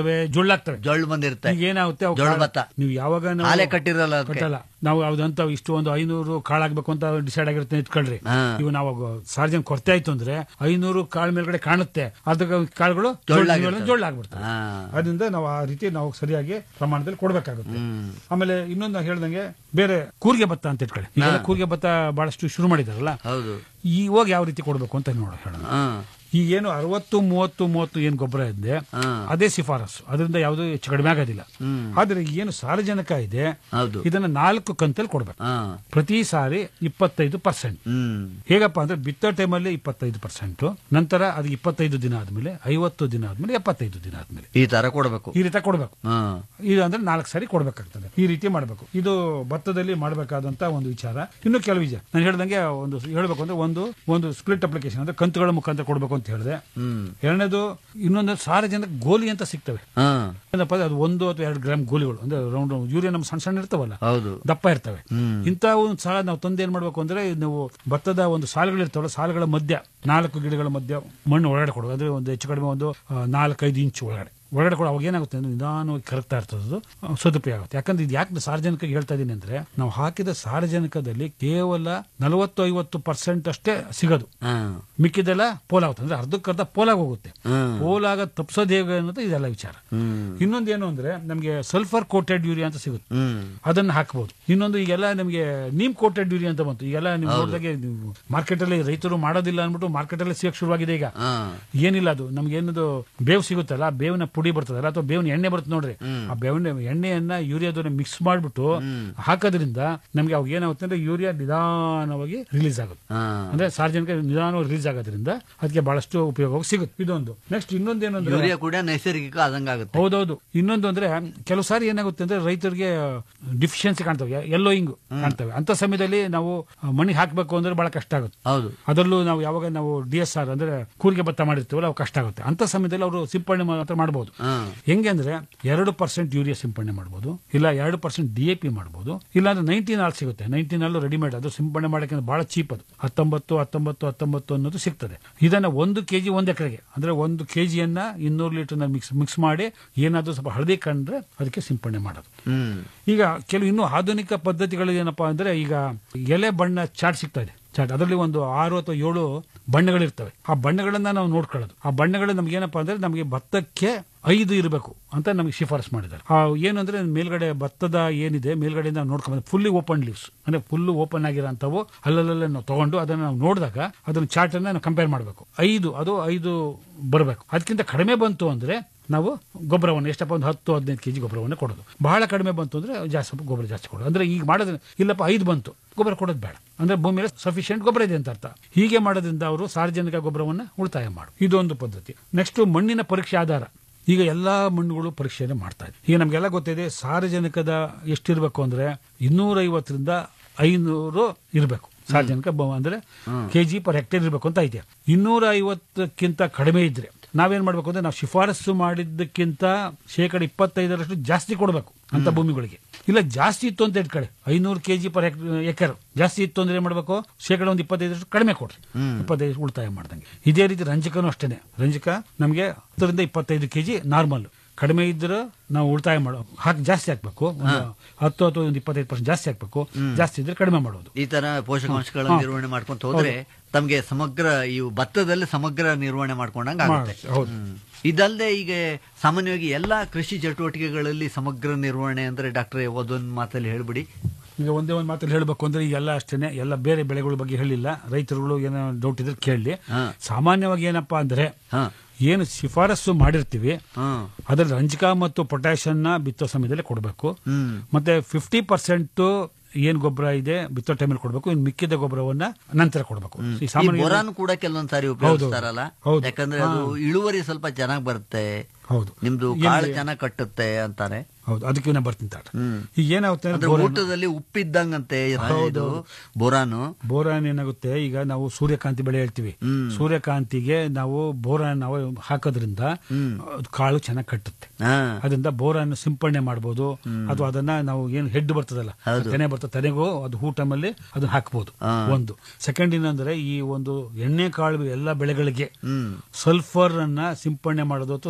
ಜೊಳ್ಳಾಗ್ತವೆ ಜೊಳ್ಳು ಬಂದಿರುತ್ತೆ ಈಗ ಏನಾಗುತ್ತೆ ಅವು ಜೋಳ ಕಾಳು- ಭತ್ತ. ನೀವು ಯಾವಾಗ ನಾವು- ಹಾಲೆ ಕಟ್ಟಿರಲ್ಲ ಅದಕ್ಕೆ. ಕಟ್ಟಲ್ಲ ನಾವು ಅದಂತ ಇಷ್ಟು ಒಂದು ಐನೂರು ಕಾಳಾಗ್ಬೇಕು ಅಂತ ಡಿಸೈಡ್ ಆಗಿರುತ್ತೆ ಇಟ್ಕೊಳ್ರಿ ಹಾ. ಇವು ನಾವು ಸಾರ್ವಜನಿಕ ಕೊರತೆ ಆಯ್ತು ಅಂದ್ರೆ ಐನೂರು ಕಾಳು ಮೇಲ್ಗಡೆ ಕಾಣುತ್ತೆ ಅದಕ್ಕೆ ಕಾಳುಗಳು ಜೊಳ್ಳಾಗಿರ್ತವೆ. ಜೊಳ್ಳಾಗ್ಬಿಡ್ತವೆ ಹಾ. ಅದರಿಂದ ನಾವು ಆ ರೀತಿ ನಾವು ಸರಿಯಾಗಿ ಪ್ರಮಾಣದಲ್ಲಿ ಕೊಡ್ಬೇಕಾಗುತ್ತೆ ಆಮೇಲೆ ಇನ್ನೊಂದು ನಾವು ಹೇಳ್ದಂಗೆ ಬೇರೆ ಕೂರ್ಗೆ ಭತ್ತ ಅಂತ ಇಟ್ಕೊಳ್ಳಿ ಈಗ ಕೂರ್ಗೆ ಭತ್ತ ಬಹಳಷ್ಟು ಶುರು ಮಾಡಿದಾರಲ್ಲ ಹೌದು ಇವಾಗ ಯಾವ ರೀತಿ ಕೊಡ್ಬೇಕು ಅಂತ ನೋಡ ಹೇಳೋಣ ಹಾ ಈಗ ಏನು ಅರವತ್ತು ಮೂವತ್ತು ಮೂವತ್ತು ಏನ್ ಗೊಬ್ಬರ ಇದೆ ಹಾ. ಅದೇ ಶಿಫಾರಸು ಅದರಿಂದ ಯಾವುದು ಹೆಚ್ಚು ಕಡಿಮೆ ಆಗೋದಿಲ್ಲ ಆದ್ರೆ ಏನು ಸಾರಜನಕ ಇದೆ ಹೌದು ಇದನ್ನ ನಾಲ್ಕು ಕಂತಲ್ಲಿ ಕೊಡ್ಬೇಕು ಹಾ ಪ್ರತಿ ಸಾರಿ ಇಪ್ಪತ್ತೈದು ಪರ್ಸೆಂಟ್ ಹ್ಮ್ ಹೇಗಪ್ಪ ಅಂದ್ರೆ ಬಿತ್ತೋ ಟೈಮಲ್ಲಿ ಇಪ್ಪತ್ತೈದು ಪರ್ಸೆಂಟ್ ನಂತರ ಅದು ಇಪ್ಪತ್ತೈದು ದಿನ ಆದ್ಮೇಲೆ ಐವತ್ತು ದಿನ ಆದ್ಮೇಲೆ ಎಪ್ಪತ್ತೈದು ದಿನ ಆದ್ಮೇಲೆ ಈ ತರ ಕೊಡಬೇಕು ಈ ರೀತಿ ಕೊಡ್ಬೇಕು ಹಾ ಇದು ಅಂದ್ರೆ ನಾಲ್ಕು ಸಾರಿ ಕೊಡ್ಬೇಕಾಗ್ತದೆ ಈ ರೀತಿ ಮಾಡಬೇಕು ಇದು ಭತ್ತದಲ್ಲಿ ಮಾಡಬೇಕಾದಂತ ಒಂದು ವಿಚಾರ ಇನ್ನು ಕೆಲವು ವಿಚಾರ ನಾನು ಹೇಳ್ದಂಗೆ ಒಂದು ಹೇಳ್ಬೇಕು ಅಂದ್ರೆ ಒಂದು ಒಂದು ಸ್ಪ್ಲಿಟ್ ಅಪ್ಲಿಕೇಶನ್ ಅಂದ್ರೆ ಕಂತುಗಳ ಮುಖಾಂತರ ಕೊಡ್ಬೇಕು ಅಂತ ಹೇಳಿದೆ ಹ್ಮ್ ಎರಡನೇದು ಇನ್ನೊಂದು ಸಾರಜನಕ ಗೋಲಿ ಅಂತ ಸಿಗ್ತವೆ ಹಾ ಏನಪ್ಪ ಅಂದ್ರೆ ಅದು ಒಂದು ಅಥವಾ ಎರಡು ಗ್ರಾಮ್ ಗೋಲಿಗಳು ಅಂದ್ರೆ ರೌಂಡ್ ಯೂರಿಯಾ ನಮ್ಮ ಸಣ್ಣ ಸಣ್ಣ ಇರ್ತಾವಲ್ಲ ಹೌದು ದಪ್ಪ ಇರ್ತವೆ ಇಂಥವು ಸಹ ನಾವು ತಂದು ಏನ್ ಮಾಡ್ಬೇಕು ಅಂದ್ರೆ ನೀವು ಭತ್ತದ ಒಂದು ಸಾಲುಗಳು ಇರ್ತಾವಲ್ಲ ಸಾಲುಗಳ ಮಧ್ಯ ನಾಲ್ಕು ಗಿಡಗಳ ಮಧ್ಯ ಮಣ್ಣು ಒಳಗಡೆ ಕೊಡುವ ಅಂದ್ರೆ ಒಂದು ಹೆಚ್ಚು ಕಡಿಮೆ ಒಂದು ಆ, ನಾಲ್ಕೈದು ಇಂಚು ಒಳಗಡೆ ಒಳಗಡೆ ಕೂಡ ಅವಾಗ ಏನಾಗುತ್ತೆ ಅಂದ್ರೆ ನಿಧಾನವಾಗಿ ಕರಗ್ತಾ ಇರ್ತದೆ ಅದು ಆ, ಸದುಪಯೋಗ ಆಗುತ್ತೆ ಯಾಕಂದ್ರೆ ಇದು ಯಾಕೆ ಸಾರ್ವಜನಿಕ ಹೇಳ್ತಾ ಇದೀನಿ ಅಂದ್ರೆ ನಾವು ಹಾಕಿದ ಸಾರ್ವಜನಿಕದಲ್ಲಿ ಕೇವಲ ನಲವತ್ತು ಐವತ್ತು ಪರ್ಸೆಂಟ್ ಅಷ್ಟೇ ಸಿಗೋದು ಹಾ ಮಿಕ್ಕಿದೆಲ್ಲ ಪೋಲಾಗುತ್ತೆ ಅಂದ್ರೆ ಅರ್ಧಕ್ಕರ್ಧ ಪೋಲಾಗಿ ಹೋಗುತ್ತೆ ಹ್ಮ್. ಪೋಲಾಗ ತಪ್ಪಿಸೋದು ಹೇಗೆ ಅನ್ನೋದು ಇದೆಲ್ಲ ವಿಚಾರ ಹ್ಮ್ ಇನ್ನೊಂದು ಏನು ಅಂದ್ರೆ ನಮಗೆ ಸಲ್ಫರ್ ಕೋಟೆಡ್ ಯೂರಿಯಾ ಅಂತ ಸಿಗುತ್ತೆ ಹ್ಮ್ ಅದನ್ನ ಹಾಕಬಹುದು ಇನ್ನೊಂದು ಈಗೆಲ್ಲ ನಮಗೆ ನೀಮ್ ಕೋಟೆಡ್ ಯೂರಿಯಾ ಅಂತ ಬಂತು ಈಗೆಲ್ಲ ನೀವು ನೋಡಿದಾಗೆ ನೀವು ಮಾರ್ಕೆಟ್ ಅಲ್ಲಿ ರೈತರು ಮಾಡೋದಿಲ್ಲ ಅಂದ್ಬಿಟ್ಟು ಮಾರ್ಕೆಟ್ ಅಲ್ಲಿ ಸಿಗಕ್ ಶುರುವಾಗಿದೆ ಈಗ ಹಾ ಏನಿಲ್ಲ ಅದು ನಮ್ಗೆ ಏನದು ಬೇವು ಸಿಗುತ್ತಲ್ಲ ಆ ಬೇವಿನ ಪುಡಿ ಬರ್ತದಲ್ಲ ಅಥವಾ ಬೇವಿನ ಎಣ್ಣೆ ಬರುತ್ತೆ ನೋಡ್ರಿ ಆ ಬೇವಿನ ಎಣ್ಣೆಯನ್ನ ಯೂರಿಯಾದನ್ನ ಮಿಕ್ಸ್ ಮಾಡ್ಬಿಟ್ಟು ಹಾಕೋದ್ರಿಂದ ನಮ್ಗೆ ಅವಾಗ ಏನಾಗುತ್ತೆ ಅಂದ್ರೆ ಯೂರಿಯಾ ನಿಧಾನವಾಗಿ ರಿಲೀಸ್ ಆಗುತ್ತೆ ಹಾ ಅಂದ್ರೆ ಸಾರ್ವಜನಿಕ ನಿಧಾನವಾಗಿ ರಿಲೀಸ್ ಆಗೋದ್ರಿಂದ ಅದಕ್ಕೆ ಬಹಳಷ್ಟು ಉಪಯೋಗ ಸಿಗುತ್ತೆ ಇದೊಂದು ನೆಕ್ಸ್ಟ್ ಇನ್ನೊಂದು ಏನಂದ್ರೆ ಯೂರಿಯಾ ಕೂಡ ನೈಸರ್ಗಿಕ ಆದಂಗಾಗುತ್ತೆ ಹೌದೌದು ಇನ್ನೊಂದು ಅಂದ್ರೆ ಕೆಲವು ಸಾರಿ ಏನಾಗುತ್ತೆ ಅಂದ್ರೆ ರೈತರಿಗೆ ಡಿಫಿಷಿಯನ್ಸಿ ಕಾಣ್ತವೆ ಎಲ್ಲೋಯಿಂಗ್ ಕಾಣ್ತವೆ ಅಂತ ಸಮಯದಲ್ಲಿ ನಾವು ಮಣ್ಣಿ ಹಾಕಬೇಕು ಅಂದ್ರೆ ಬಹಳ ಕಷ್ಟ ಆಗುತ್ತೆ ಹೌದು ಅದರಲ್ಲೂ ನಾವು ಯಾವಾಗ ನಾವು ಡಿ ಎಸ್ ಆರ್ ಅಂದ್ರೆ ಕೂರಿಗೆ ಭತ್ತ ಮಾಡಿರ್ತೀವಲ್ಲ ಅವು ಕಷ್ಟ ಆಗುತ್ತೆ ಅಂತ ಸಮಯದಲ್ಲಿ ಅವರು ಸಿಂಪಡಣೆ ಮಾತ್ರ ಮಾಡಬಹುದು ಹಾ ಹೆಂಗೆ ಅಂದ್ರೆ ಎರಡು ಪರ್ಸೆಂಟ್ ಯೂರಿಯಾ ಸಿಂಪಡಣೆ ಮಾಡಬಹುದು ಇಲ್ಲ ಎರಡು ಪರ್ಸೆಂಟ್ ಡಿ ಎ ಪಿ ಮಾಡಬಹುದು ಇಲ್ಲ ಅಂದ್ರೆ ನೈನ್ಟೀನ್ ಆಲ್ ಸಿಗುತ್ತೆ ನೈನ್ಟೀನ್ ಅಲ್ಲೂ ರೆಡಿಮೇಡ್ ಅದು ಸಿಂಪಡಣೆ ಮಾಡಕ್ಕೆ ಬಹಳ ಚೀಪ್ ಅದು ಹತ್ತೊಂಬತ್ತು ಹತ್ತೊಂಬತ್ತು ಹತ್ತೊಂಬತ್ತು ಅನ್ನೋದು ಸಿಗ್ತದೆ ಇದನ್ನ ಒಂದು ಕೆಜಿ ಒಂದ್ ಎಕರೆಗೆ ಅಂದ್ರೆ ಒಂದು ಕೆಜಿಯನ್ನ ಇನ್ನೂರು ಲೀಟರ್ನ ಮಿಕ್ಸ್ ಮಿಕ್ಸ್ ಮಾಡಿ ಏನಾದ್ರೂ ಸ್ವಲ್ಪ ಹಳದಿ ಕಂಡ್ರೆ ಅದಕ್ಕೆ ಸಿಂಪಡಣೆ ಮಾಡೋದು ಹ್ಮ್ ಈಗ ಕೆಲವು ಇನ್ನೂ ಆಧುನಿಕ ಪದ್ಧತಿಗಳು ಏನಪ್ಪಾ ಅಂದ್ರೆ ಈಗ ಎಲೆ ಬಣ್ಣ ಚಾಟ್ ಸಿಗ್ತಾ ಇದೆ ಚಾಟ್ ಅದರಲ್ಲಿ ಒಂದು ಆರು ಅಥವಾ ಏಳು ಬಣ್ಣಗಳಿರ್ತವೆ ಆ ಬಣ್ಣಗಳನ್ನ ನಾವು ನೋಡ್ಕೊಳ್ಳೋದು ಆ ಬಣ್ಣಗಳು ನಮ್ಗೆ ಏನಪ್ಪಾ ಅಂದ್ರೆ ನಮಗೆ ಭತ್ತಕ್ಕೆ ಐದು ಇರಬೇಕು ಅಂತ ನಮಗೆ ಶಿಫಾರಸ್ ಮಾಡಿದ್ದಾರೆ ಆ ಏನು ಅಂದ್ರೆ ಮೇಲ್ಗಡೆ ಭತ್ತದ ಏನಿದೆ ಮೇಲ್ಗಡೆಯಿಂದ ನೋಡ್ಕೊಂಡು ಫುಲ್ಲಿ ಓಪನ್ ಲೀವ್ಸ್ ಅಂದ್ರೆ ಫುಲ್ ಓಪನ್ ಆಗಿರೋಂಥವು ಅಲ್ಲಲ್ಲೇ ನಾವು ತಗೊಂಡು ಅದನ್ನ ನಾವು ನೋಡಿದಾಗ ಅದನ್ನ ಚಾರ್ಟ್ ಅನ್ನ ನಾವು ಕಂಪೇರ್ ಮಾಡಬೇಕು ಐದು ಅದು ಐದು ಬರಬೇಕು ಅದಕ್ಕಿಂತ ಕಡಿಮೆ ಬಂತು ಅಂದ್ರೆ ನಾವು ಗೊಬ್ಬರವನ್ನು ಎಷ್ಟಪ್ಪ ಒಂದು ಹತ್ತು ಹದಿನೈದು ಕೆಜಿ ಗೊಬ್ಬರವನ್ನು ಕೊಡೋದು ಬಹಳ ಕಡಿಮೆ ಬಂತು ಅಂದ್ರೆ ಜಾಸ್ತಿ ಸ್ವಲ್ಪ ಗೊಬ್ಬರ ಜಾಸ್ತಿ ಕೊಡೋದು ಅಂದ್ರೆ ಈಗ ಮಾಡೋದು ಇಲ್ಲಪ್ಪ ಐದು ಬಂತು ಗೊಬ್ಬರ ಕೊಡೋದು ಬೇಡ ಅಂದ್ರೆ ಭೂಮಿಯಲ್ಲಿ ಸಫಿಶಿಯಂಟ್ ಗೊಬ್ಬರ ಇದೆ ಅಂತ ಅರ್ಥ ಹೀಗೆ ಮಾಡೋದ್ರಿಂದ ಅವರು ಸಾರ್ವಜನಿಕ ಗೊಬ್ಬರವನ್ನು ಉಳಿತಾಯ ಮಾಡು ಇದೊಂದು ಪದ್ಧತಿ ನೆಕ್ಸ್ಟ್ ಮಣ್ಣಿನ ಪರೀಕ್ಷೆ ಆಧಾರ ಈಗ ಎಲ್ಲಾ ಮಣ್ಣುಗಳು ಪರೀಕ್ಷೆಯನ್ನು ಮಾಡ್ತಾ ಇದೆ ಈಗ ನಮ್ಗೆಲ್ಲ ಗೊತ್ತಿದೆ ಸಾರ್ವಜನಿಕದ ಎಷ್ಟಿರ್ಬೇಕು ಅಂದ್ರೆ ಇನ್ನೂರೈವತ್ತರಿಂದ ಐನೂರು ಇರಬೇಕು ಸಾರ್ವಜನಿಕ ಬ- ಅಂದ್ರೆ ಕೆಜಿ ಪರ್ ಹೆಕ್ಟೇರ್ ಇರಬೇಕು ಅಂತ ಐತೆ ಇನ್ನೂರ ಐವತ್ತಕ್ಕಿಂತ ಕಡಿಮೆ ಇದ್ರೆ ನಾವೇನ್ ಮಾಡ್ಬೇಕು ಅಂದ್ರೆ ನಾವು ಶಿಫಾರಸು ಮಾಡಿದ್ದಕ್ಕಿಂತ ಶೇಕಡ ಇಪ್ಪತ್ತೈದರಷ್ಟು ಜಾಸ್ತಿ ಕೊಡಬೇಕು ಅಂತ ಭೂಮಿಗಳಿಗೆ ಇಲ್ಲ ಜಾಸ್ತಿ ಇತ್ತು ಅಂತ ಇಟ್ಕೊಳ್ಳಿ ಐನೂರು ಕೆಜಿ ಪರ್ ಎಕರ್ ಜಾಸ್ತಿ ಇತ್ತು ಅಂದ್ರೆ ಏನ್ ಮಾಡ್ಬೇಕು ಶೇಕಡ ಒಂದು ಇಪ್ಪತ್ತೈದರಷ್ಟು ಕಡಿಮೆ ಕೊಡ್ರಿ ಇಪ್ಪತ್ತೈದು ಉಳಿತಾಯ ಮಾಡ್ದಂಗೆ ಇದೇ ರೀತಿ ರಂಜಕನೂ ಅಷ್ಟೇನೆ ರಂಜಕ ನಮಗೆ ಹತ್ತರಿಂದ ಇಪ್ಪತ್ತೈದು ಕೆಜಿ ನಾರ್ಮಲ್ ಕಡಿಮೆ ಇದ್ರೆ ನಾವು ಉಳಿತಾಯ ಮಾಡೋ ಹಾಕಿ ಜಾಸ್ತಿ ಹಾಕ್ಬೇಕು ಒಂದು ಹತ್ತು ಅಥವಾ ಒಂದು ಇಪ್ಪತ್ತೈದು ಪರ್ಸೆಂಟ್ ಜಾಸ್ತಿ ಹಾಕ್ಬೇಕು ಜಾಸ್ತಿ ಇದ್ರೆ ಕಡಿಮೆ ಮಾಡೋದು ಈ ತರ ಪೋಷಕಾಂಶಗಳ ಹಾ. ನಿರ್ವಹಣೆ ಮಾಡ್ಕೊಂತ ಹೋದ್ರೆ ತಮ್ಗೆ ಸಮಗ್ರ ಇವು ಭತ್ತದಲ್ಲಿ ಸಮಗ್ರ ನಿರ್ವಹಣೆ ಮಾಡ್ಕೊಂಡಂಗ ಆಗುತ್ತೆ ಮಾಡಿ, ಹೌದು. ಹ್ಮ್. ಇದಲ್ಲದೆ ಈಗ ಸಾಮಾನ್ಯವಾಗಿ ಎಲ್ಲಾ ಕೃಷಿ ಚಟುವಟಿಕೆಗಳಲ್ಲಿ ಸಮಗ್ರ ನಿರ್ವಹಣೆ ಅಂದ್ರೆ ಡಾಕ್ಟರ್ ಒಂದೊಂದು ಮಾತಲ್ಲಿ ಹೇಳ್ಬಿಡಿ ಈಗ ಒಂದೇ ಒಂದು ಮಾತಲ್ಲಿ ಹೇಳಬೇಕು ಅಂದ್ರೆ ಈಗ ಎಲ್ಲ ಅಷ್ಟೇನೆ ಎಲ್ಲ ಬೇರೆ ಬೆಳೆಗಳ ಬಗ್ಗೆ ಹೇಳಿಲ್ಲ ರೈತರುಗಳು ಏನೋ ಡೌಟ್ ಇದ್ರೆ ಕೇಳಲಿ ಹಾ. ಸಾಮಾನ್ಯವಾಗಿ ಏನಪ್ಪಾ ಅಂದ್ರೆ ಹಾ ಏನು ಶಿಫಾರಸು ಮಾಡಿರ್ತೀವಿ ಹಾ ಅದ್ರಲ್ಲಿ ರಂಜಕ ಮತ್ತು ಪೊಟ್ಯಾಷನ್ನ ಬಿತ್ತೋ ಸಮಯದಲ್ಲಿ ಕೊಡಬೇಕು ಹ್ಮ್ ಮತ್ತೆ ಫಿಫ್ಟಿ ಪರ್ಸೆಂಟ್ ಏನ್ ಗೊಬ್ಬರ ಇದೆ ಬಿತ್ತೋ ಟೈಮಲ್ಲಿ ಕೊಡಬೇಕು ಇನ್ನು ಮಿಕ್ಕಿದ ಗೊಬ್ಬರವನ್ನ ನಂತರ ಕೊಡಬೇಕು ಈ ಈ ಸಾಮಾನ್ಯ ಬೋರಾನ್ ಕೂಡ ಕೆಲವೊಂದ್ ಸಾರಿ ಉಪಯೋಗಿಸ್ತಾರಲ್ಲ ಹೌದು. ಯಾಕಂದ್ರೆ ಅದು ಇಳುವರಿ ಸ್ವಲ್ಪ ಚೆನ್ನಾಗ್ ಬರುತ್ತೆ ಹೌದು ನಿಮ್ದು ಕಾಳು ಚೆನ್ನಾಗ್ ಕಟ್ಟುತ್ತೆ ಅಂತಾರೆ ಹೌದು ಅದಕ್ಕೆ ನಾ ಬರ್ತೀನಿ ತಾಳ್ರಿ. ಹ್ಮ್. ಈಗ ಏನಾಗುತ್ತೆ ಅಂದ್ರೆ ಅಂದ್ರೆ ಬೋರಾನ್- ಊಟದಲ್ಲಿ ಉಪ್ಪಿದ್ದಂಗಂತೆ ಇದು ಬೋರಾನು ಬೋರಾನ್ ಏನಾಗುತ್ತೆ ಈಗ ನಾವು ಸೂರ್ಯಕಾಂತಿ ಬೆಳೆ ಹೇಳ್ತೀವಿ ಸೂರ್ಯಕಾಂತಿಗೆ ನಾವು ಬೋರಾನ್ ನಾವು ಹಾಕೋದ್ರಿಂದ ಅದು ಕಾಳು ಚೆನ್ನಾಗಿ ಕಟ್ಟುತ್ತೆ ಹಾ ಅದರಿಂದ ಬೋರಾನ್ ಸಿಂಪಡಣೆ ಮಾಡಬಹುದು ಅಥವಾ ಅದನ್ನ ನಾವು ಏನು ಹೆಡ್ ಬರ್ತದಲ್ಲ ಹೌದು. ತೆನೆ ಬರ್ತದೆ ತೆನೆಗೂ ಅದು ಹೂ ಟೈಮಲ್ಲಿ ಅದನ್ನ ಹಾಕಬಹುದು ಒಂದು ಸೆಕೆಂಡ್ ಏನಂದ್ರೆ ಈ ಒಂದು ಎಣ್ಣೆ ಕಾಳು ಎಲ್ಲ ಬೆಳೆಗಳಿಗೆ ಹ್ಮ್ ಸಲ್ಫರ್ ಅನ್ನ ಸಿಂಪಡಣೆ ಮಾಡೋದು ಅಥವಾ ಸಲ್ಫರ್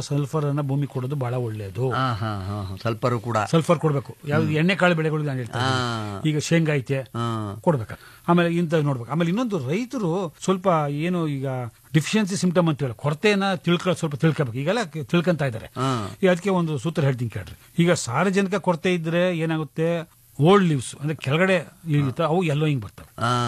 ಅನ್ನ ಭೂಮಿ ಕೊಡೋದು ಬಹಳ ಒಳ್ಳೆಯದು ಹಾ ಹಾ ಹಾ ಹಾ. ಸ್ವಲ್ಪರೂ ಕೂಡ ಸಲ್ಫರ್ ಕೊಡಬೇಕು ಯಾವ್ದು ಎಣ್ಣೆ ಕಾಳು ಬೆಳೆಗಳು ನಾನು ಹೇಳ್ತಾ ಇದ್ದೀನಿ. ಈಗ ಶೇಂಗಾ ಐತೆ ಕೊಡ್ಬೇಕು ಆಮೇಲೆ ಇಂಥ ನೋಡ್ಬೇಕು ಆಮೇಲೆ ಇನ್ನೊಂದು ರೈತರು ಸ್ವಲ್ಪ ಏನು ಈಗ ಡಿಫಿಷಿಯನ್ಸಿ ಸಿಂಪ್ಟಮ್ ಅಂತ ಹೇಳಿ ಕೊರತೆಯನ್ನ ತಿಳ್ಕೊ ಸ್ವಲ್ಪ ತಿಳ್ಕೊಬೇಕು ಈಗೆಲ್ಲ ಕ- ತಿಳ್ಕೊಂತ ಇದ್ದಾರೆ ಈಗ ಅದಕ್ಕೆ ಒಂದು ಸೂತ್ರ ಹೇಳ್ತೀನಿ ಕೇಳ್ರಿ ಈಗ ಸಾರ್ವಜನಿಕ ಕೊರತೆ ಇದ್ರೆ ಏನಾಗುತ್ತೆ ಓಲ್ಡ್ ಲೀವ್ಸ್ ಅಂದ್ರೆ ಕೆಳಗಡೆ ಇರುತ್ತೆ ಅವು ಎಲ್ಲೋ ಹಿಂಗ್ ಬರ್ತವೆ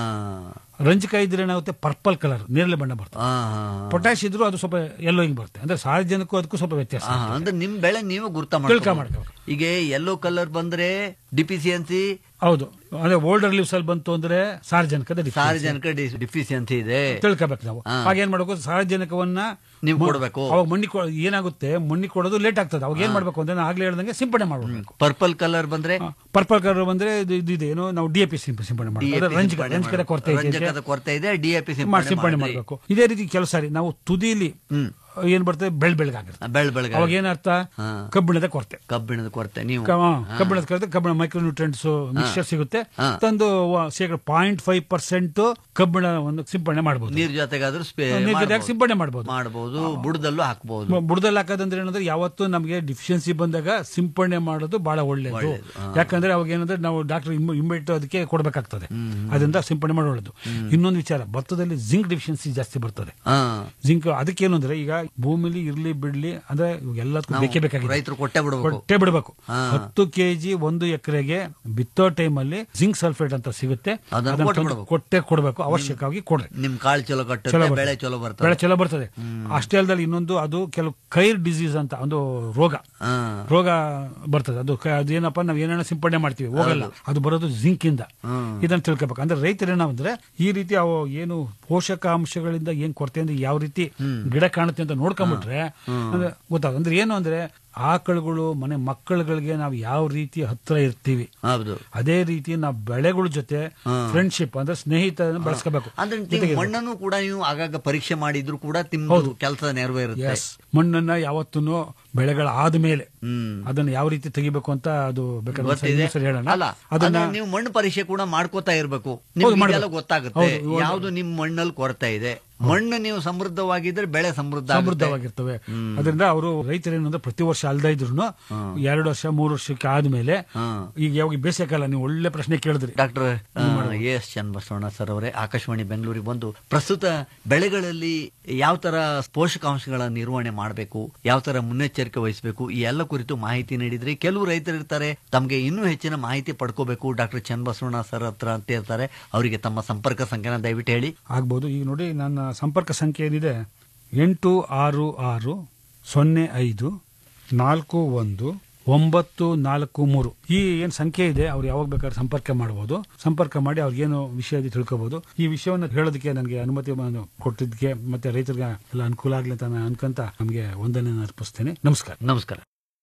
ರಂಜಕ ಇದ್ರೆ ಏನಾಗುತ್ತೆ ಪರ್ಪಲ್ ಕಲರ್ ನೇರಳೆ ಬಣ್ಣ ಬರ್ತದೆ ಪೊಟ್ಯಾಶ್ ಇದ್ರು ಅದು ಸ್ವಲ್ಪ ಎಲ್ಲೋ ಹಿಂಗ್ ಬರುತ್ತೆ ಅಂದ್ರೆ ಸಾರ್ವಜನಿಕ ಅದಕ್ಕೂ ಸ್ವಲ್ಪ ವ್ಯತ್ಯಾಸ ಆ, ಅಂದ್ರೆ ನಿಮ್ ಬೆಳೆ ನೀವು ಗುರ್ತ ತಿಳ್ಕ ಮಾಡ್ಬೇಕು ಈಗ ಯೆಲ್ಲೋ ಕಲರ್ ಬಂದ್ರೆ ಡಿಫಿಸಿಯನ್ಸಿ ಹೌದು ಅಂದ್ರೆ ಓಲ್ಡರ್ ಲೀವ್ಸ್ ಅಲ್ಲಿ ಬಂತು ಅಂದ್ರೆ ಸಾರ್ವಜನಿಕದ deficiency. ಸಾರ್ವಜನಿಕ ಡಿಫಿಸಿಯನ್ಸಿ ಇದೆ ತಿಳ್ಕೊಬೇಕು ನಾವು ಹಾ. ಆಗ ಏನ್ ಮಾಡ್ಬೇಕು ಸಾರ್ವಜನಿಕವನ್ನ ನೀವು ಮ- ಕೊಡ್ಬೇಕು. ಅವಾಗ ಮಣ್ಣಿ ಕೊ- ಏನಾಗುತ್ತೆ ಮಣ್ಣಿ ಕೊಡೋದು ಲೇಟ್ ಆಗ್ತದೆ ಅವಾಗ ಏನ್ ಮಾಡ್ಬೇಕು ಅಂದ್ರೆ ನಾನು ಆಗ್ಲೇ ಹೇಳ್ದಂಗೆ ಸಿಂಪಡಣೆ ಮಾಡ್ಬೇಕು ಪರ್ಪಲ್ ಕಲರ್ ಬಂದ್ರೆ ಪರ್ಪಲ್ ಕಲರ್ ಬಂದ್ರೆ ಇದು ಇದು ಇದೆ ಏನು ನಾವು ಡಿ ಎ ಪಿ ಸಿಂಪಡಣೆ ಮಾಡಬೇಕು DAP ರಂಜಕ ಸಿಂಪಡಣೆ ರಂಜಕದ ಮಾಡ್ಬೇಕು. ಕೊರತೆ ಇದೆ ರಂಜಕದ ಕೊರತೆ ಇದೆ ಡಿಎಪಿ ಮಾಡಿ ಸಿಂಪಡಣೆ ಮಾಡಬೇಕು ಇದೇ ರೀತಿ ಕೆಲಸ ಸಾರಿ ನಾವು ತುದಿಲಿ ಏನ್ ಬರ್ತದೆ ಬೆಳ್ ಬೆಳಗಾಗಿರುತ್ತೆ ಬೆಳ್ ಬೆಳಗ್ಗೆ ಅವಾಗ ಏನರ್ಥ ಕಬ್ಬಿಣದ ಕೊರತೆ ಕಬ್ಬಿಣದ ಕೊರತೆ ನೀವು ಕ- ಹಾ, ಕಬ್ಬಿಣದ ಕೊರತೆ ಕಬ್ಬಿಣ ಮೈಕ್ರೋನ್ಯೂಟ್ರೆಂಟ್ಸ್ ಮಿಕ್ಸ್ಚರ್ ಸಿಗುತ್ತೆ ತಂದು ವ- ಶೇಕಡ ಪಾಯಿಂಟ್ ಫೈವ್ ಪರ್ಸೆಂಟ್ ಕಬ್ಬಿಣವನ್ನು ಸಿಂಪಡಣೆ ಮಾಡಬಹುದು ನೀರ್ ಜೊತೆಗಾದ್ರೂ ಸ್ಪೇ ನೀರ್ ಜೊತೆಗೆ ಮಾಡ್ಬೋದು. ಸಿಂಪಡಣೆ ಮಾಡಬಹುದು ಮಾಡ್ಬೋದು ಬುಡದಲ್ಲೂ ಹಾಕ್ಬೋದು ಬ- ಬುಡದಲ್ಲಿ ಹಾಕೋದಂದ್ರೆ ಏನಂದ್ರೆ ಯಾವತ್ತು ನಮಗೆ ಡಿಫಿಷಿಯನ್ಸಿ ಬಂದಾಗ ಸಿಂಪಡಣೆ ಮಾಡೋದು ಬಹಳ ಒಳ್ಳೆಯದು ಯಾಕಂದ್ರೆ ಅವಾಗ ಏನಂದ್ರೆ ನಾವು ಡಾಕ್ಟರ್ ಇಮ್ಮಿಡಿಯೇಟ್ ಅದಕ್ಕೆ ಕೊಡಬೇಕಾಗ್ತದೆ ಅದರಿಂದ ಸಿಂಪಡಣೆ ಮಾಡಿ ಒಳ್ಳೆದು ಇನ್ನೊಂದು ವಿಚಾರ ಭತ್ತದಲ್ಲಿ ಜಿಂಕ್ ಡಿಫಿಷಿಯನ್ಸಿ ಜಾಸ್ತಿ ಬರ್ತದೆ ಹಾ. ಜಿಂಕ್ ಅದಕ್ಕೇನು ಅಂದ್ರೆ ಈಗ ಭೂಮಿಲಿ ಇರ್ಲಿ ಬಿಡ್ಲಿ ಅಂದ್ರೆ ಎಲ್ಲದಕ್ಕೂ ನಾವು ಬೇಕೇ ಬೇಕಾಗಿದೆ ರೈತರು ಕೊಟ್ಟೆ ಬಿಡ್ಬೇಕು. ಕೊಟ್ಟೆ ಬಿಡಬೇಕು ಹಾ. ಹತ್ತು ಕೆಜಿ ಒಂದು ಎಕರೆಗೆ ಬಿತ್ತೋ ಟೈಮ್ ಅಲ್ಲಿ ಜಿಂಕ್ ಸಲ್ಫೇಟ್ ಅಂತ ಸಿಗುತ್ತೆ ಅದನ್ನ ಅದನ್ನ ಕೊಟ್ಟು ತಂದು ಬಿಡ್ಬೇಕು. ಕೊಟ್ಟೆ ಕೊಡಬೇಕು ಅವಶ್ಯಕವಾಗಿ ಕೊಡ್ರಿ ನಿಮ್ ಕಾಳು ಚಲೋ ಕಟ್ಟುತ್ತೆ ಚಲೋ ಬರ್ತದೆ. ಬೆಳೆ ಚಲೋ ಬರ್ತದೆ ಬೆಳೆ ಚಲೋ ಬರ್ತದೆ ಅಷ್ಟೇ ಅಲ್ಲದಲ್ಲಿ ಇನ್ನೊಂದು ಅದು ಕೆಲವು ಕೈರ್ ಡಿಸೀಸ್ ಅಂತ ಒಂದು ರೋಗ ಹಾ. ರೋಗ ಬರ್ತದೆ ಅದು ಕ- ಅದೇನಪ್ಪ ನಾವ್ ಏನೇನೋ ಸಿಂಪಡಣೆ ಮಾಡ್ತೀವಿ ಹೋಗಲ್ಲ ಅದು ಬರೋದು ಜಿಂಕ್ ಇಂದ ಇದನ್ನ ತಿಳ್ಕೊಬೇಕು ಅಂದ್ರೆ ರೈತರು ಏನಂದ್ರೆ ಈ ರೀತಿ ಅವು ಏನು ಪೋಷಕಾಂಶಗಳಿಂದ ಏನ್ ಕೊರತೆ ಅಂದ್ರೆ ಯಾವ ರೀತಿ ಗಿಡ ಕಾಣುತ್ತೆ ಅಂತ ನೋಡ್ಕೊಂಡ್ಬಿಟ್ರೆ ಅಂದ್ರೆ ಗೊತ್ತಾಗ ಅಂದ್ರೆ ಏನು ಅಂದ್ರೆ ಆಕಳುಗಳು ಮನೆ ಮಕ್ಕಳುಗಳಿಗೆ ನಾವು ಯಾವ ರೀತಿ ಹತ್ರ ಇರ್ತೀವಿ ಹೌದು ಅದೇ ರೀತಿ ನಾವು ಬೆಳೆಗಳ ಜೊತೆ ಫ್ರೆಂಡ್ಶಿಪ್ ಅಂದ್ರೆ ಸ್ನೇಹಿತ ಬೆಳೆಸ್ಕೋಬೇಕು ಅಂದ್ರೆ ನೀವು ಜೊತೆಗೆ ಮಣ್ಣನ್ನು ಕೂಡ ನೀವು ಆಗಾಗ ಪರೀಕ್ಷೆ ಮಾಡಿದ್ರು ಕೂಡ ತಿಂದು ಕೆಲಸ ನೆರವೇರುತ್ತೆ ಎಸ್ ಮಣ್ಣನ್ನ ಯಾವತ್ತೂ ಬೆಳೆಗಳ ಆದ್ಮೇಲೆ ಅದನ್ನ ಯಾವ ರೀತಿ ತೆಗಿಬೇಕು ಅಂತ ಅದು ಬೇಕಾದ್ರೆ ಒಂದ್ಸರಿ ಗೊತ್ತಿದೆ ಇನ್ನೊಂದ್ಸರಿ ಹೇಳೋಣ ಅಲ್ಲ ಅದನ್ನ ಅದನ್ನ ನೀವು ಮಣ್ಣು ಪರೀಕ್ಷೆ ಕೂಡ ಮಾಡ್ಕೋತಾ ಇರ್ಬೇಕು ಹೌದು, ನಿಮ್ಗೆ ಮಾಡ್ಬೇಕು. ಇದೆಲ್ಲ ಗೊತ್ತಾಗುತ್ತೆ ಹೌದು, ಹೌದು. ಯಾವ್ದು ನಿಮ್ ಮಣ್ಣಲ್ಲಿ ಕೊರತೆ ಇದೆ ಮಣ್ಣು ನೀವು ಸಮೃದ್ಧವಾಗಿದ್ರೆ ಬೆಳೆ ಸಮೃದ್ಧ ಆಗುತ್ತೆ. ಸಮೃದ್ಧವಾಗಿರ್ತವೆ ಅದರಿಂದ ಅವರು ರೈತರು ಏನಂದ್ರೆ ಪ್ರತಿ ವರ್ಷ ಅಲ್ದ ಇದ್ರು ಎರಡು ವರ್ಷ ಮೂರು ವರ್ಷಕ್ಕೆ ಆದ್ಮೇಲೆ ಈಗ ಯಾವಾಗ ಬೇಸಿಗೆಕಾಲ ನೀವು ಒಳ್ಳೆ ಪ್ರಶ್ನೆ ಕೇಳಿದ್ರಿ doctor A S Channabasavanna sir ಅವರೇ ಆಕಾಶವಾಣಿ ಬೆಂಗಳೂರಿಗೆ ಬಂದು ಪ್ರಸ್ತುತ ಬೆಳೆಗಳಲ್ಲಿ ಯಾವ ತರ ಪೋಷಕಾಂಶಗಳ ನಿರ್ವಹಣೆ ಮಾಡಬೇಕು ಯಾವ ತರ ಮುನ್ನೆಚ್ಚರಿಕೆ ವಹಿಸಬೇಕು ಈ ಎಲ್ಲ ಕುರಿತು ಮಾಹಿತಿ ನೀಡಿದ್ರಿ ಕೆಲವು ರೈತರು ಇರ್ತಾರೆ ತಮಗೆ ಇನ್ನೂ ಹೆಚ್ಚಿನ ಮಾಹಿತಿ ಪಡ್ಕೋಬೇಕು ಡಾಕ್ಟರ್ ಚನ್ನಬಸವಣ್ಣ ಸರ್ ಹತ್ರ ಅಂತ ಇರ್ತಾರೆ ಅವರಿಗೆ ತಮ್ಮ ಸಂಪರ್ಕ ಸಂಖ್ಯೆನ ದಯವಿಟ್ಟು ಹೇಳಿ ಆಗ್ಬೋದು ಈಗ ನೋಡಿ ನನ್ನ ಸಂಪರ್ಕ ಸಂಖ್ಯೆ ಏನಿದೆ ಎಂಟು ಆರು ಆರು ಸೊನ್ನೆ ಐದು ನಾಲ್ಕು ಒಂದು ಒಂಬತ್ತು ನಾಲ್ಕು ಮೂರು ಈ ಏನ್ ಸಂಖ್ಯೆ ಇದೆ ಅವ್ರು ಯಾವಾಗ ಬೇಕಾದ್ರೆ ಸಂಪರ್ಕ ಮಾಡಬಹುದು ಸಂಪರ್ಕ ಮಾಡಿ ಅವ್ರಿಗೇನು ವಿಷಯ ಇದೆ ತಿಳ್ಕೋಬಹುದು ಈ ವಿಷಯವನ್ನು ಹೇಳೋದಕ್ಕೆ ನನಗೆ ಅನುಮತಿ ಮಾಡು- ಕೊಟ್ಟಿದ್ದಕ್ಕೆ ಮತ್ತೆ ರೈತರಿಗೆ ಎಲ್ಲ ಅನುಕೂಲ ಆಗ್ಲಿ ಅಂತ ನಾನು ಅನ್ಕೊಂತ ನಮಗೆ ವಂದನೆ ಅರ್ಪಿಸ್ತೇನೆ ನಮಸ್ಕಾರ ನಮಸ್ಕಾರ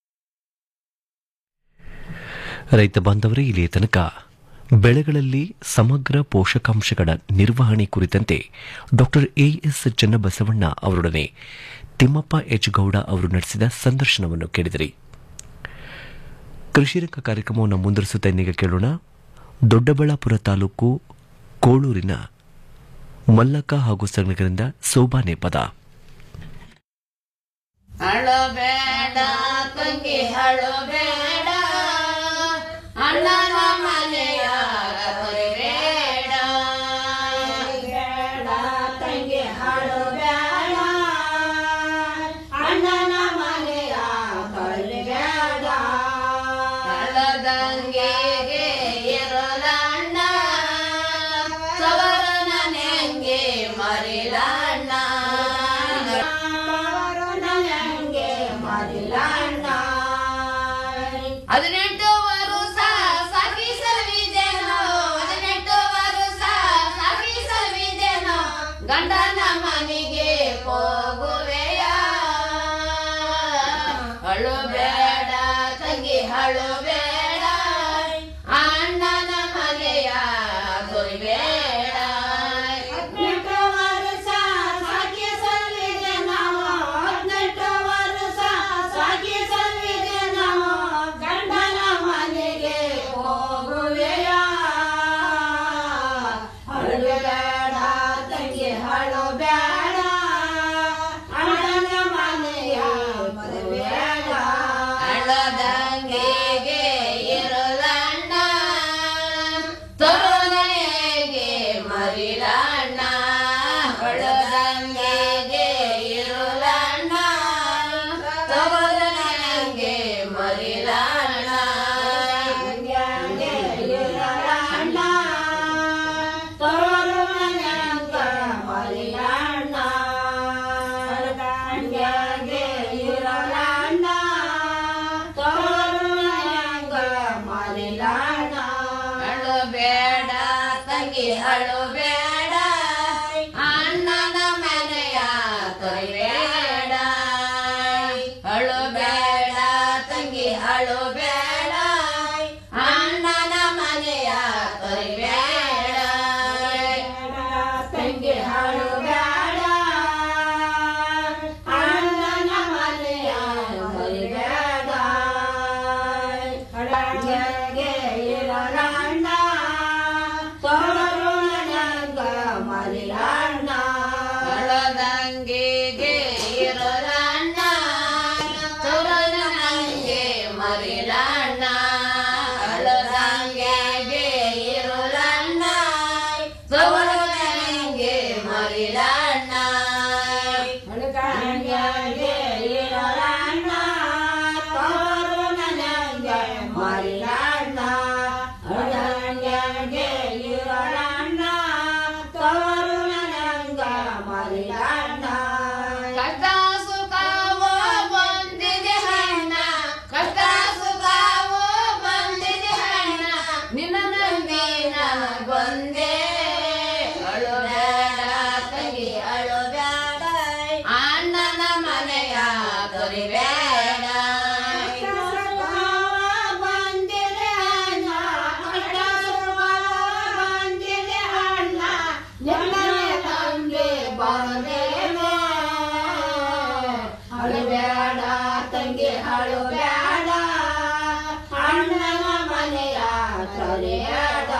ರೈತ ಬಾಂಧವರೇ ಇಲ್ಲಿಯ ತನಕ ಬೆಳೆಗಳಲ್ಲಿ ಸಮಗ್ರ ಪೋಷಕಾಂಶಗಳ ನಿರ್ವಹಣೆ ಕುರಿತಂತೆ ಡಾಕ್ಟರ್ ಎಎಸ್ ಚನ್ನಬಸವಣ್ಣ ಅವರೊಡನೆ ತಿಮ್ಮಪ್ಪ ಎಚ್ ಗೌಡ ಅವರು ನಡೆಸಿದ ಸಂದರ್ಶನವನ್ನು ಕೇಳಿದಿರಿ ಕೃಷಿರಂಗ ಕಾರ್ಯಕ್ರಮವನ್ನು ಮುಂದುವರಿಸುತ್ತಾ ಇನ್ನೀಗ ಕೇಳೋಣ ದೊಡ್ಡಬಳ್ಳಾಪುರ ತಾಲೂಕು ಕೋಳೂರಿನ ಮಲ್ಲಕ್ಕ ಹಾಗೂ ಸಂಗರಿಂದ ಸೋಬಾನೆ ಪದ ಅಳಬೇಡ ತಂಗಿ ಅಳಬೇಡ ಅಣ್ಣನ ಮನೆಯ ಬೇಡ ಬೇಡ ತಂಗಿ ಅಳಬೇಡ ಅಣ್ಣನ ಮನೆಯ ಬೇಡ ಅಳದಂಗೆಗೆ ಇರಲಣ್ಣ ಸವರನ ನೆಂಗೆ ಮರಿಲಣ್ಣ ಹದಿನೆಂಟು ವರುಷ ಸಾಕಿ ಸವಿದೇನೋ ಹದಿನೆಂಟು ವರುಷ ಸಾಕಿ ಸವಿದೇನೋ ಗಂಡನ ಮನೆಗೆ ಹೋಗುವೆಯ ಅಳು ಬೇಡ ತಂಗಿ ಅಳು ಬೇಡ ಮರಿಲಾಣ ಅಳು ಬೇಡ ತಂಗಿ ಅಳು ಬೇಡ ಅಣ್ಣನ ಮನೆಯ ತೊರೆಬೇಡ ಅಳು ಬೇಡ ತಂಗಿ ಅಳು ಬೇಡ ಅಣ್ಣನ ಮನೆಯ ತೊರೆಬೇಡ ತಂಗಿ ಅಳು ಬೇಡ ಅಣ್ಣನ ಮನೆಯ ತೊರೆಬೇಡ ಅಳಗೆ ಇರೋಣ ತವರು ನನಗ ಮರಿಲಣ್ಣ ಅಳದಂಗಿಗೆ ಇರೋಣ ತವರು ನನಗೆ ಮರಿಲಣ್ಣ ಅಳದಂಗಿಗೆ ಇರೋಣ ತವರು ನನಗೆ ಮರಿಲಣ್ಣ ಅಳದಂಗಿಗೆ ಇರೋಣ ತವರು ನನಗೆ ಮರಿಲಣ್ಣ ಅಳದಂಗಿಗೆ ಇರೋಣ ತವರು ನನಗ ಮರಿಲಣ್ಣ ಕಷ್ಟ ಸುಖವೋ ಬಂದಿದೆ ಹಣ್ಣ ಕಷ್ಟ ಸುಖವೋ ಬಂದಿದೆ ಹಣ್ಣ ನಿನ್ನ ನಂಬಿ ನಾನು ಬಂದೆ ಅಳು ಬೇಡ ತಂಗಿ ಅಳು ಬೇಡ ಅಣ್ಣನ ಮನೆಯ ತೊರಿಬೇಡ ಬಂದಿದೆ ಅಣ್ಣ ಕಷ್ಟ ಸುಖವೋ ಬಂದಿದೆ ಅಣ್ಣ ನಿನ್ನ ನಂಬಿ ಬಂದೇನೆ ಅಳುಬೇಡ ತಂಗಿ ಅಳುಬೇಡ ಅಣ್ಣನ ಮನೆಯ ತೊರೆಯಡ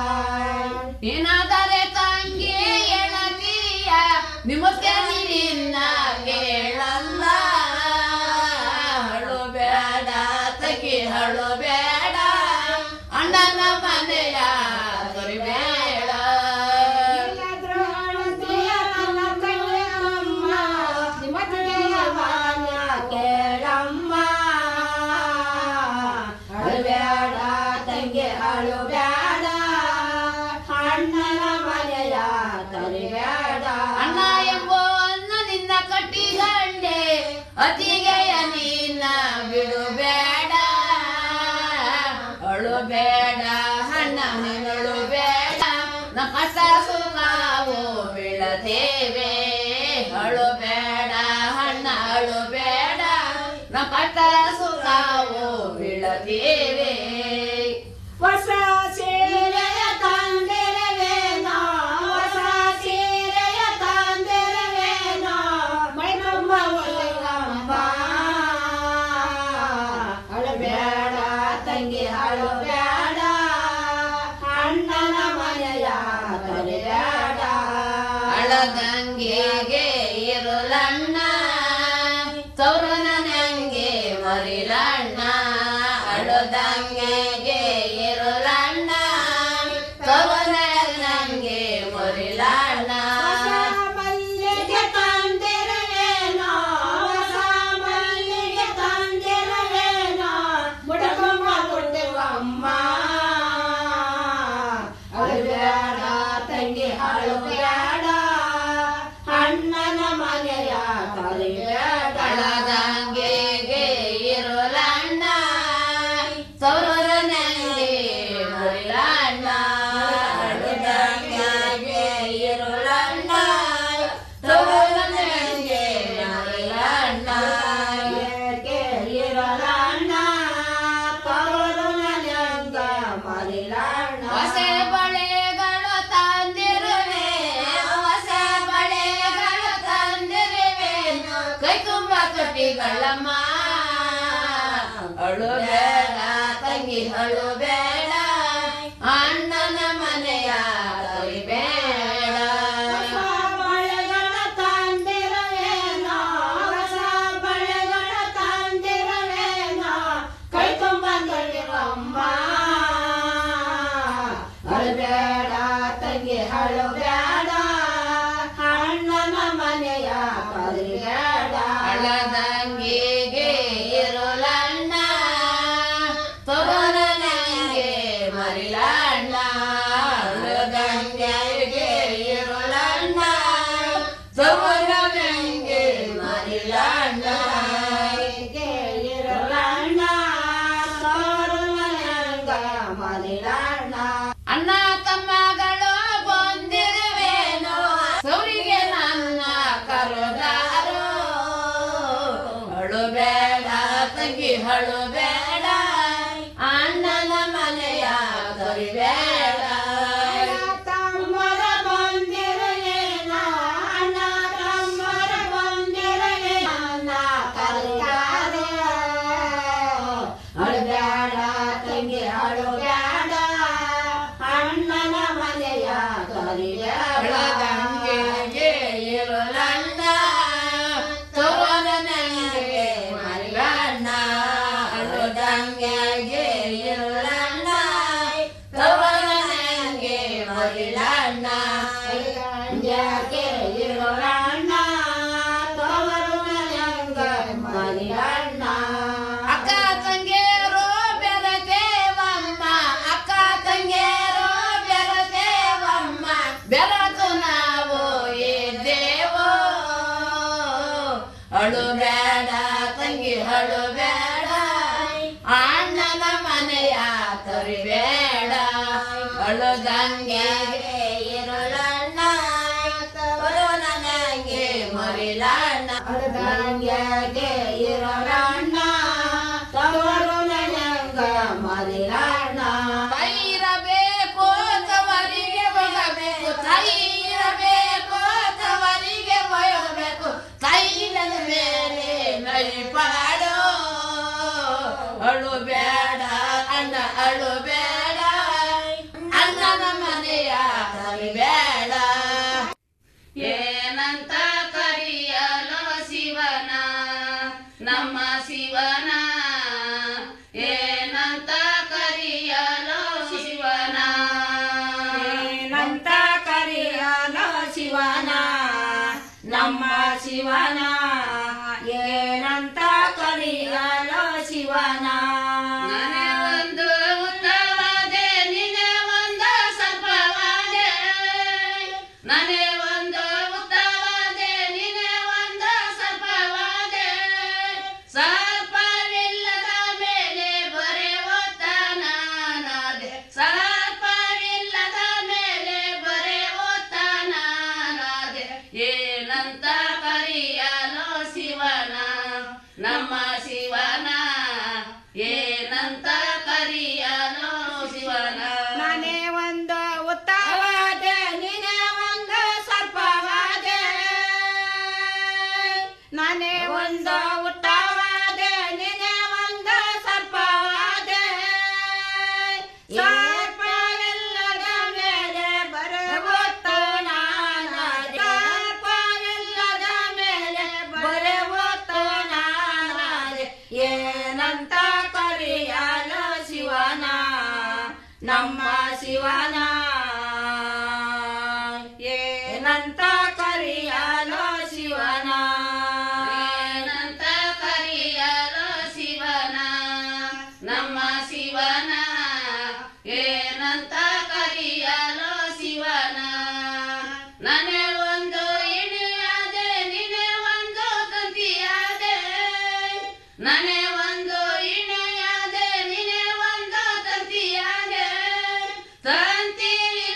ಏನಾದರೆ ತಂಗಿ ಎಳತೀಯ ನಿಮಗೆ ನಿನ್ನ ಕೇಳಲ್ಲ ಅಳುಬೇಡ ತಂಗಿ ಅಳುಬೇಡ ಅಣ್ಣನ ಮನೆಯ ತೊರಿಬೇಡ ಕೇಳಮ್ಮ ಅಳುಬೇಡ ತಂಗಿ ಅಳುಬೇಡ ಅಣ್ಣನ ಮನೆಯ ತರಿಬೇಡ ಅಣ್ಣ ಎಂಬೋ ಅನ್ನದಿಂದ ಕಟ್ಟಿಗಂಡೆ ಅತಿಗೆಯ ನೀನ ಬಿಡುಬೇಡ ಅಳುಬೇಡ ಅಣ್ಣ ನೀನಳು ಬೇಡ ನ ಕಷ್ಟ ಸುಖವು ಬೀಳತೇವೆ ಅಳುಬೇಡ ಅಣ್ಣ ಅಳುಬೇಡ ನ ಕಷ್ಟ ಸುಖವು ಬೀಳತೇವೆ ಹೊಸ ಸೀರೆಯ ತಂದಿರವೇನೋ ಹೊಸ ಸೀರೆಯ ತಂದಿರವೇನೋ ಮೈ ತುಂಬ ಒಲೆಗಂಬ ಅಳಬೇಡ ತಂಗಿ ಅಳಬೇಡ ಅಣ್ಣನ ಮನೆಯ ತೊರೆಬೇಡ ಅಳದಂಗೆಗೆ ಇರುಲಣ್ಣ ತೌರನ ನಂಗೆ ಮರಿಲಣ್ಣ ಅಳದಂಗೆಗೆ ಇರುಲಣ್ಣ ತೌರನ ನಂಗೆ ಮರಿಲಣ್ಣ ಮಲ್ಲಿಗೆ ತಂದಿರವೇನೋ ಹೊಸ ಮಲ್ಲಿಗೆ ತಂದಿರವೇನೋ ಮುಟಕಮ್ಮ ಕೊಟ್ಟೆವಮ್ಮ ಅಳುಬೇಡ ತಂಗಿ ಅಳುಬೇಡ ಅಣ್ಣನ ಮನೆಯ ಕರಿಬೇಡ ಅಳದಂಗೆಗೆ ಇರುಲಣ್ಣ ಸೌರರ ನಂಗೆ ಮರಿಲಣ್ಣ ಅಳದಂಗೆಗೆ ಇರುಲಣ್ಣ ಸೌರರ ನಂಗೆ ಮರಿಲಣ್ಣ ಏಕೆ ಇರಲಣ್ಣ ಸೌರರ ನಂಗೆ ಮರಿಲಣ್ಣ ಹೊಸ ಬಳೆಗಳು ತಂದಿರುವೆ ಹೊಸ ಬಳೆಗಳು ತಂದಿರುವೆ ಕೈ ತುಂಬ ತೊಟ್ಟಿಗಳಮ್ಮ ಅಳುಬೇಡ ತಂಗಿ ಅಳುಬೇಡ ಅಣ್ಣನ ಮನೆಯ ತೊರಿಬೇಡ ಬಳೆಗಳ ತಂದಿರುವೇನೋ ಹೊಸ ಬಳೆಗಳ ತಂದಿರುವೇನೋ ಕೈ ತುಂಬ ತೊಟ್ಟಿರಮ್ಮ ಅಳಬೇಡ ತಂಗಿ ಅಳುಬೇಡ ಅಣ್ಣನ ಮನೆಯ ಪರಿಬೇಡ ಅಳದಂಗಿಗೆ ಇರುಲಣ್ಣ ತೋರ ನಂಗೆ ಮರಿಲಣ್ಣ ಅಳದಂಗಿಗೆ ಇರುಲಣ್ಣ ತೋರ ನಂಗೆ ಮರಿಲಣ್ಣ ಇರುಲಣ್ಣ ತೋರ ನಂಗ ಮರಿಲಣ್ಣ ಅಣ್ಣ ತಮ್ಮಗಳು ಬಂದಿರುವೇನೋ ಸೌರಿಗೆ ನನ್ನ ಕರುದಾರು ಅಳುಬೇಡ ತಂಗಿ ಹಳುಬೇಡ ಅಣ್ಣನ ಮನೆಯ ತೊರಿಬೇಡ ತಮ್ಮರ ಬಂದಿರುವೇನ ಅಣ್ಣ ತಮ್ಮರ ಬಂದಿರುವೇನ ಕರುದಾರು ಅಳುಬೇಡ ತಂಗಿ ಅಳುಬೇಡ ಅಣ್ಣನ ಮನೆಯ ತೊರಿಬೇಡ ಇರುಳಣ್ಣ ತೋರನ ನನಗೆ ಮರಿಲಣ್ಣ ಅಳುದಂಗೆ ಇರುಳಣ್ಣ ತೋರನ ನನಗೆ ಮರಿಲಣ್ಣ ಯಾಕೆ ಇರುಳಣ್ಣ ತೋರು ನನಗೆ ಮರಿಲಣ್ಣ ಅಕ್ಕ ತಂಗಿಯರು ಬೆರದೇವಮ್ಮ ಅಕ್ಕ ತಂಗಿಯರು ಬೆರದೇವಮ್ಮ ಬೆರತು ನಾವು ಇದ್ದೇವೋ ಅಳುಬೇಡ ತಂಗಿ ಅಳುಬೇಡ ಅಣ್ಣನ ಮನೆಯ ತೊರಿಬೇಡ ಅಳುದಂಗೆ ಇರುಳಣ್ಣ ತವರು ನನಗೆ ಮರಿಲಣ್ಣ ಅಳುದಂಗೆ ಇರುಳಣ್ಣ ತವರು ನನಗ ಮರಿಲಣ್ಣ ಬೈರಬೇಕು ತವರಿಗೆ ಬರಬೇಕು ತೈರಬೇಕು ತವರಿಗೆ ಬಯಬೇಕು ತೈಲದ ಮೇಲೆ ನೈಪಾಡೋ ಅಳು ಬೇಡ ಅಣ್ಣ ಅಳು ಬೇಡ ಅಣ್ಣನ ಮನೆಯ ಬೇಡ ಏನಂತ ಕರೆಯಲು ಶಿವನ ನಮ್ಮ ಶಿವನ ಏನಂತ ಕರೆಯಲು ಶಿವನ ಏನಂತ ಕರೆಯಲು ಶಿವನ ನಮ್ಮ ಶಿವನ ಏನಂತ ಕರೆಯಲು ಶಿವನ ನಾನೇ ಒಂದು ಉತ್ತವಾದೆ ನಿನ್ನೆ ಒಂದು ಸರ್ಪವಾದೆ ನಾನೇ ಒಂದು ಉತ್ತವಾದೆ ನಿನ್ನೆ ಒಂದು ಸರ್ಪವಾದೆ ಸರ್ಪವಿಲ್ಲದ ಮೇಲೆ ಬರೆಯುತ್ತ ನಾನಾದೆ ಸರ್ಪವಿಲ್ಲದ ಮೇಲೆ ಬರೆಯುತ್ತ ನಾನಾದೆ ಏನಂತ ಕರೆಯಲು ಶಿವನ ನಮ್ಮ ಶಿವನ ಏನಂತ ಕರೆಯಲು ಶಿವನ ನಾನೇ ಒಂದು ಉತ್ತವಾದೆ ನೀನೇ ಒಂದು ಸರ್ಪವಾದೆ ನಾನೇ ಒಂದು ಉತ್ತವಾದೆ ನೀನೇ ಒಂದು ಸರ್ಪವಾದೆ ಸರ್ಪವಿಲ್ಲದ ಮೇಲೆ ಬರುವುದು ನಾನಾದೆ ಸರ್ಪವಿಲ್ಲದ ಮೇಲೆ ಬರುವುದು ನಾನಾದೆ ಏನಂತ ಕರೆಯಲು ಶಿವನ ನಮ್ಮ ಶಿವನ ಏನಂತ ಕರೆಯಲು ಶಿವನ ಏನಂತ ಕರೆಯಲು ಶಿವನ ನಮ್ಮ ಶಿವನ ಏನಂತ ಕರೆಯಲು ಶಿವನ ನಾನೇ ಒಂದು ಇಣಿಯಾದೆ ನೀನೇ ಒಂದು ತಂತಿಯಾದೆ ನಾನೇ ಒಂದು ಇಣೆಯಾದೆ ನೀನೇ ಒಂದು ತಂತಿಯಾದೆ ತಂತಿ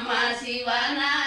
ನಮ್ಮ ಶಿವನ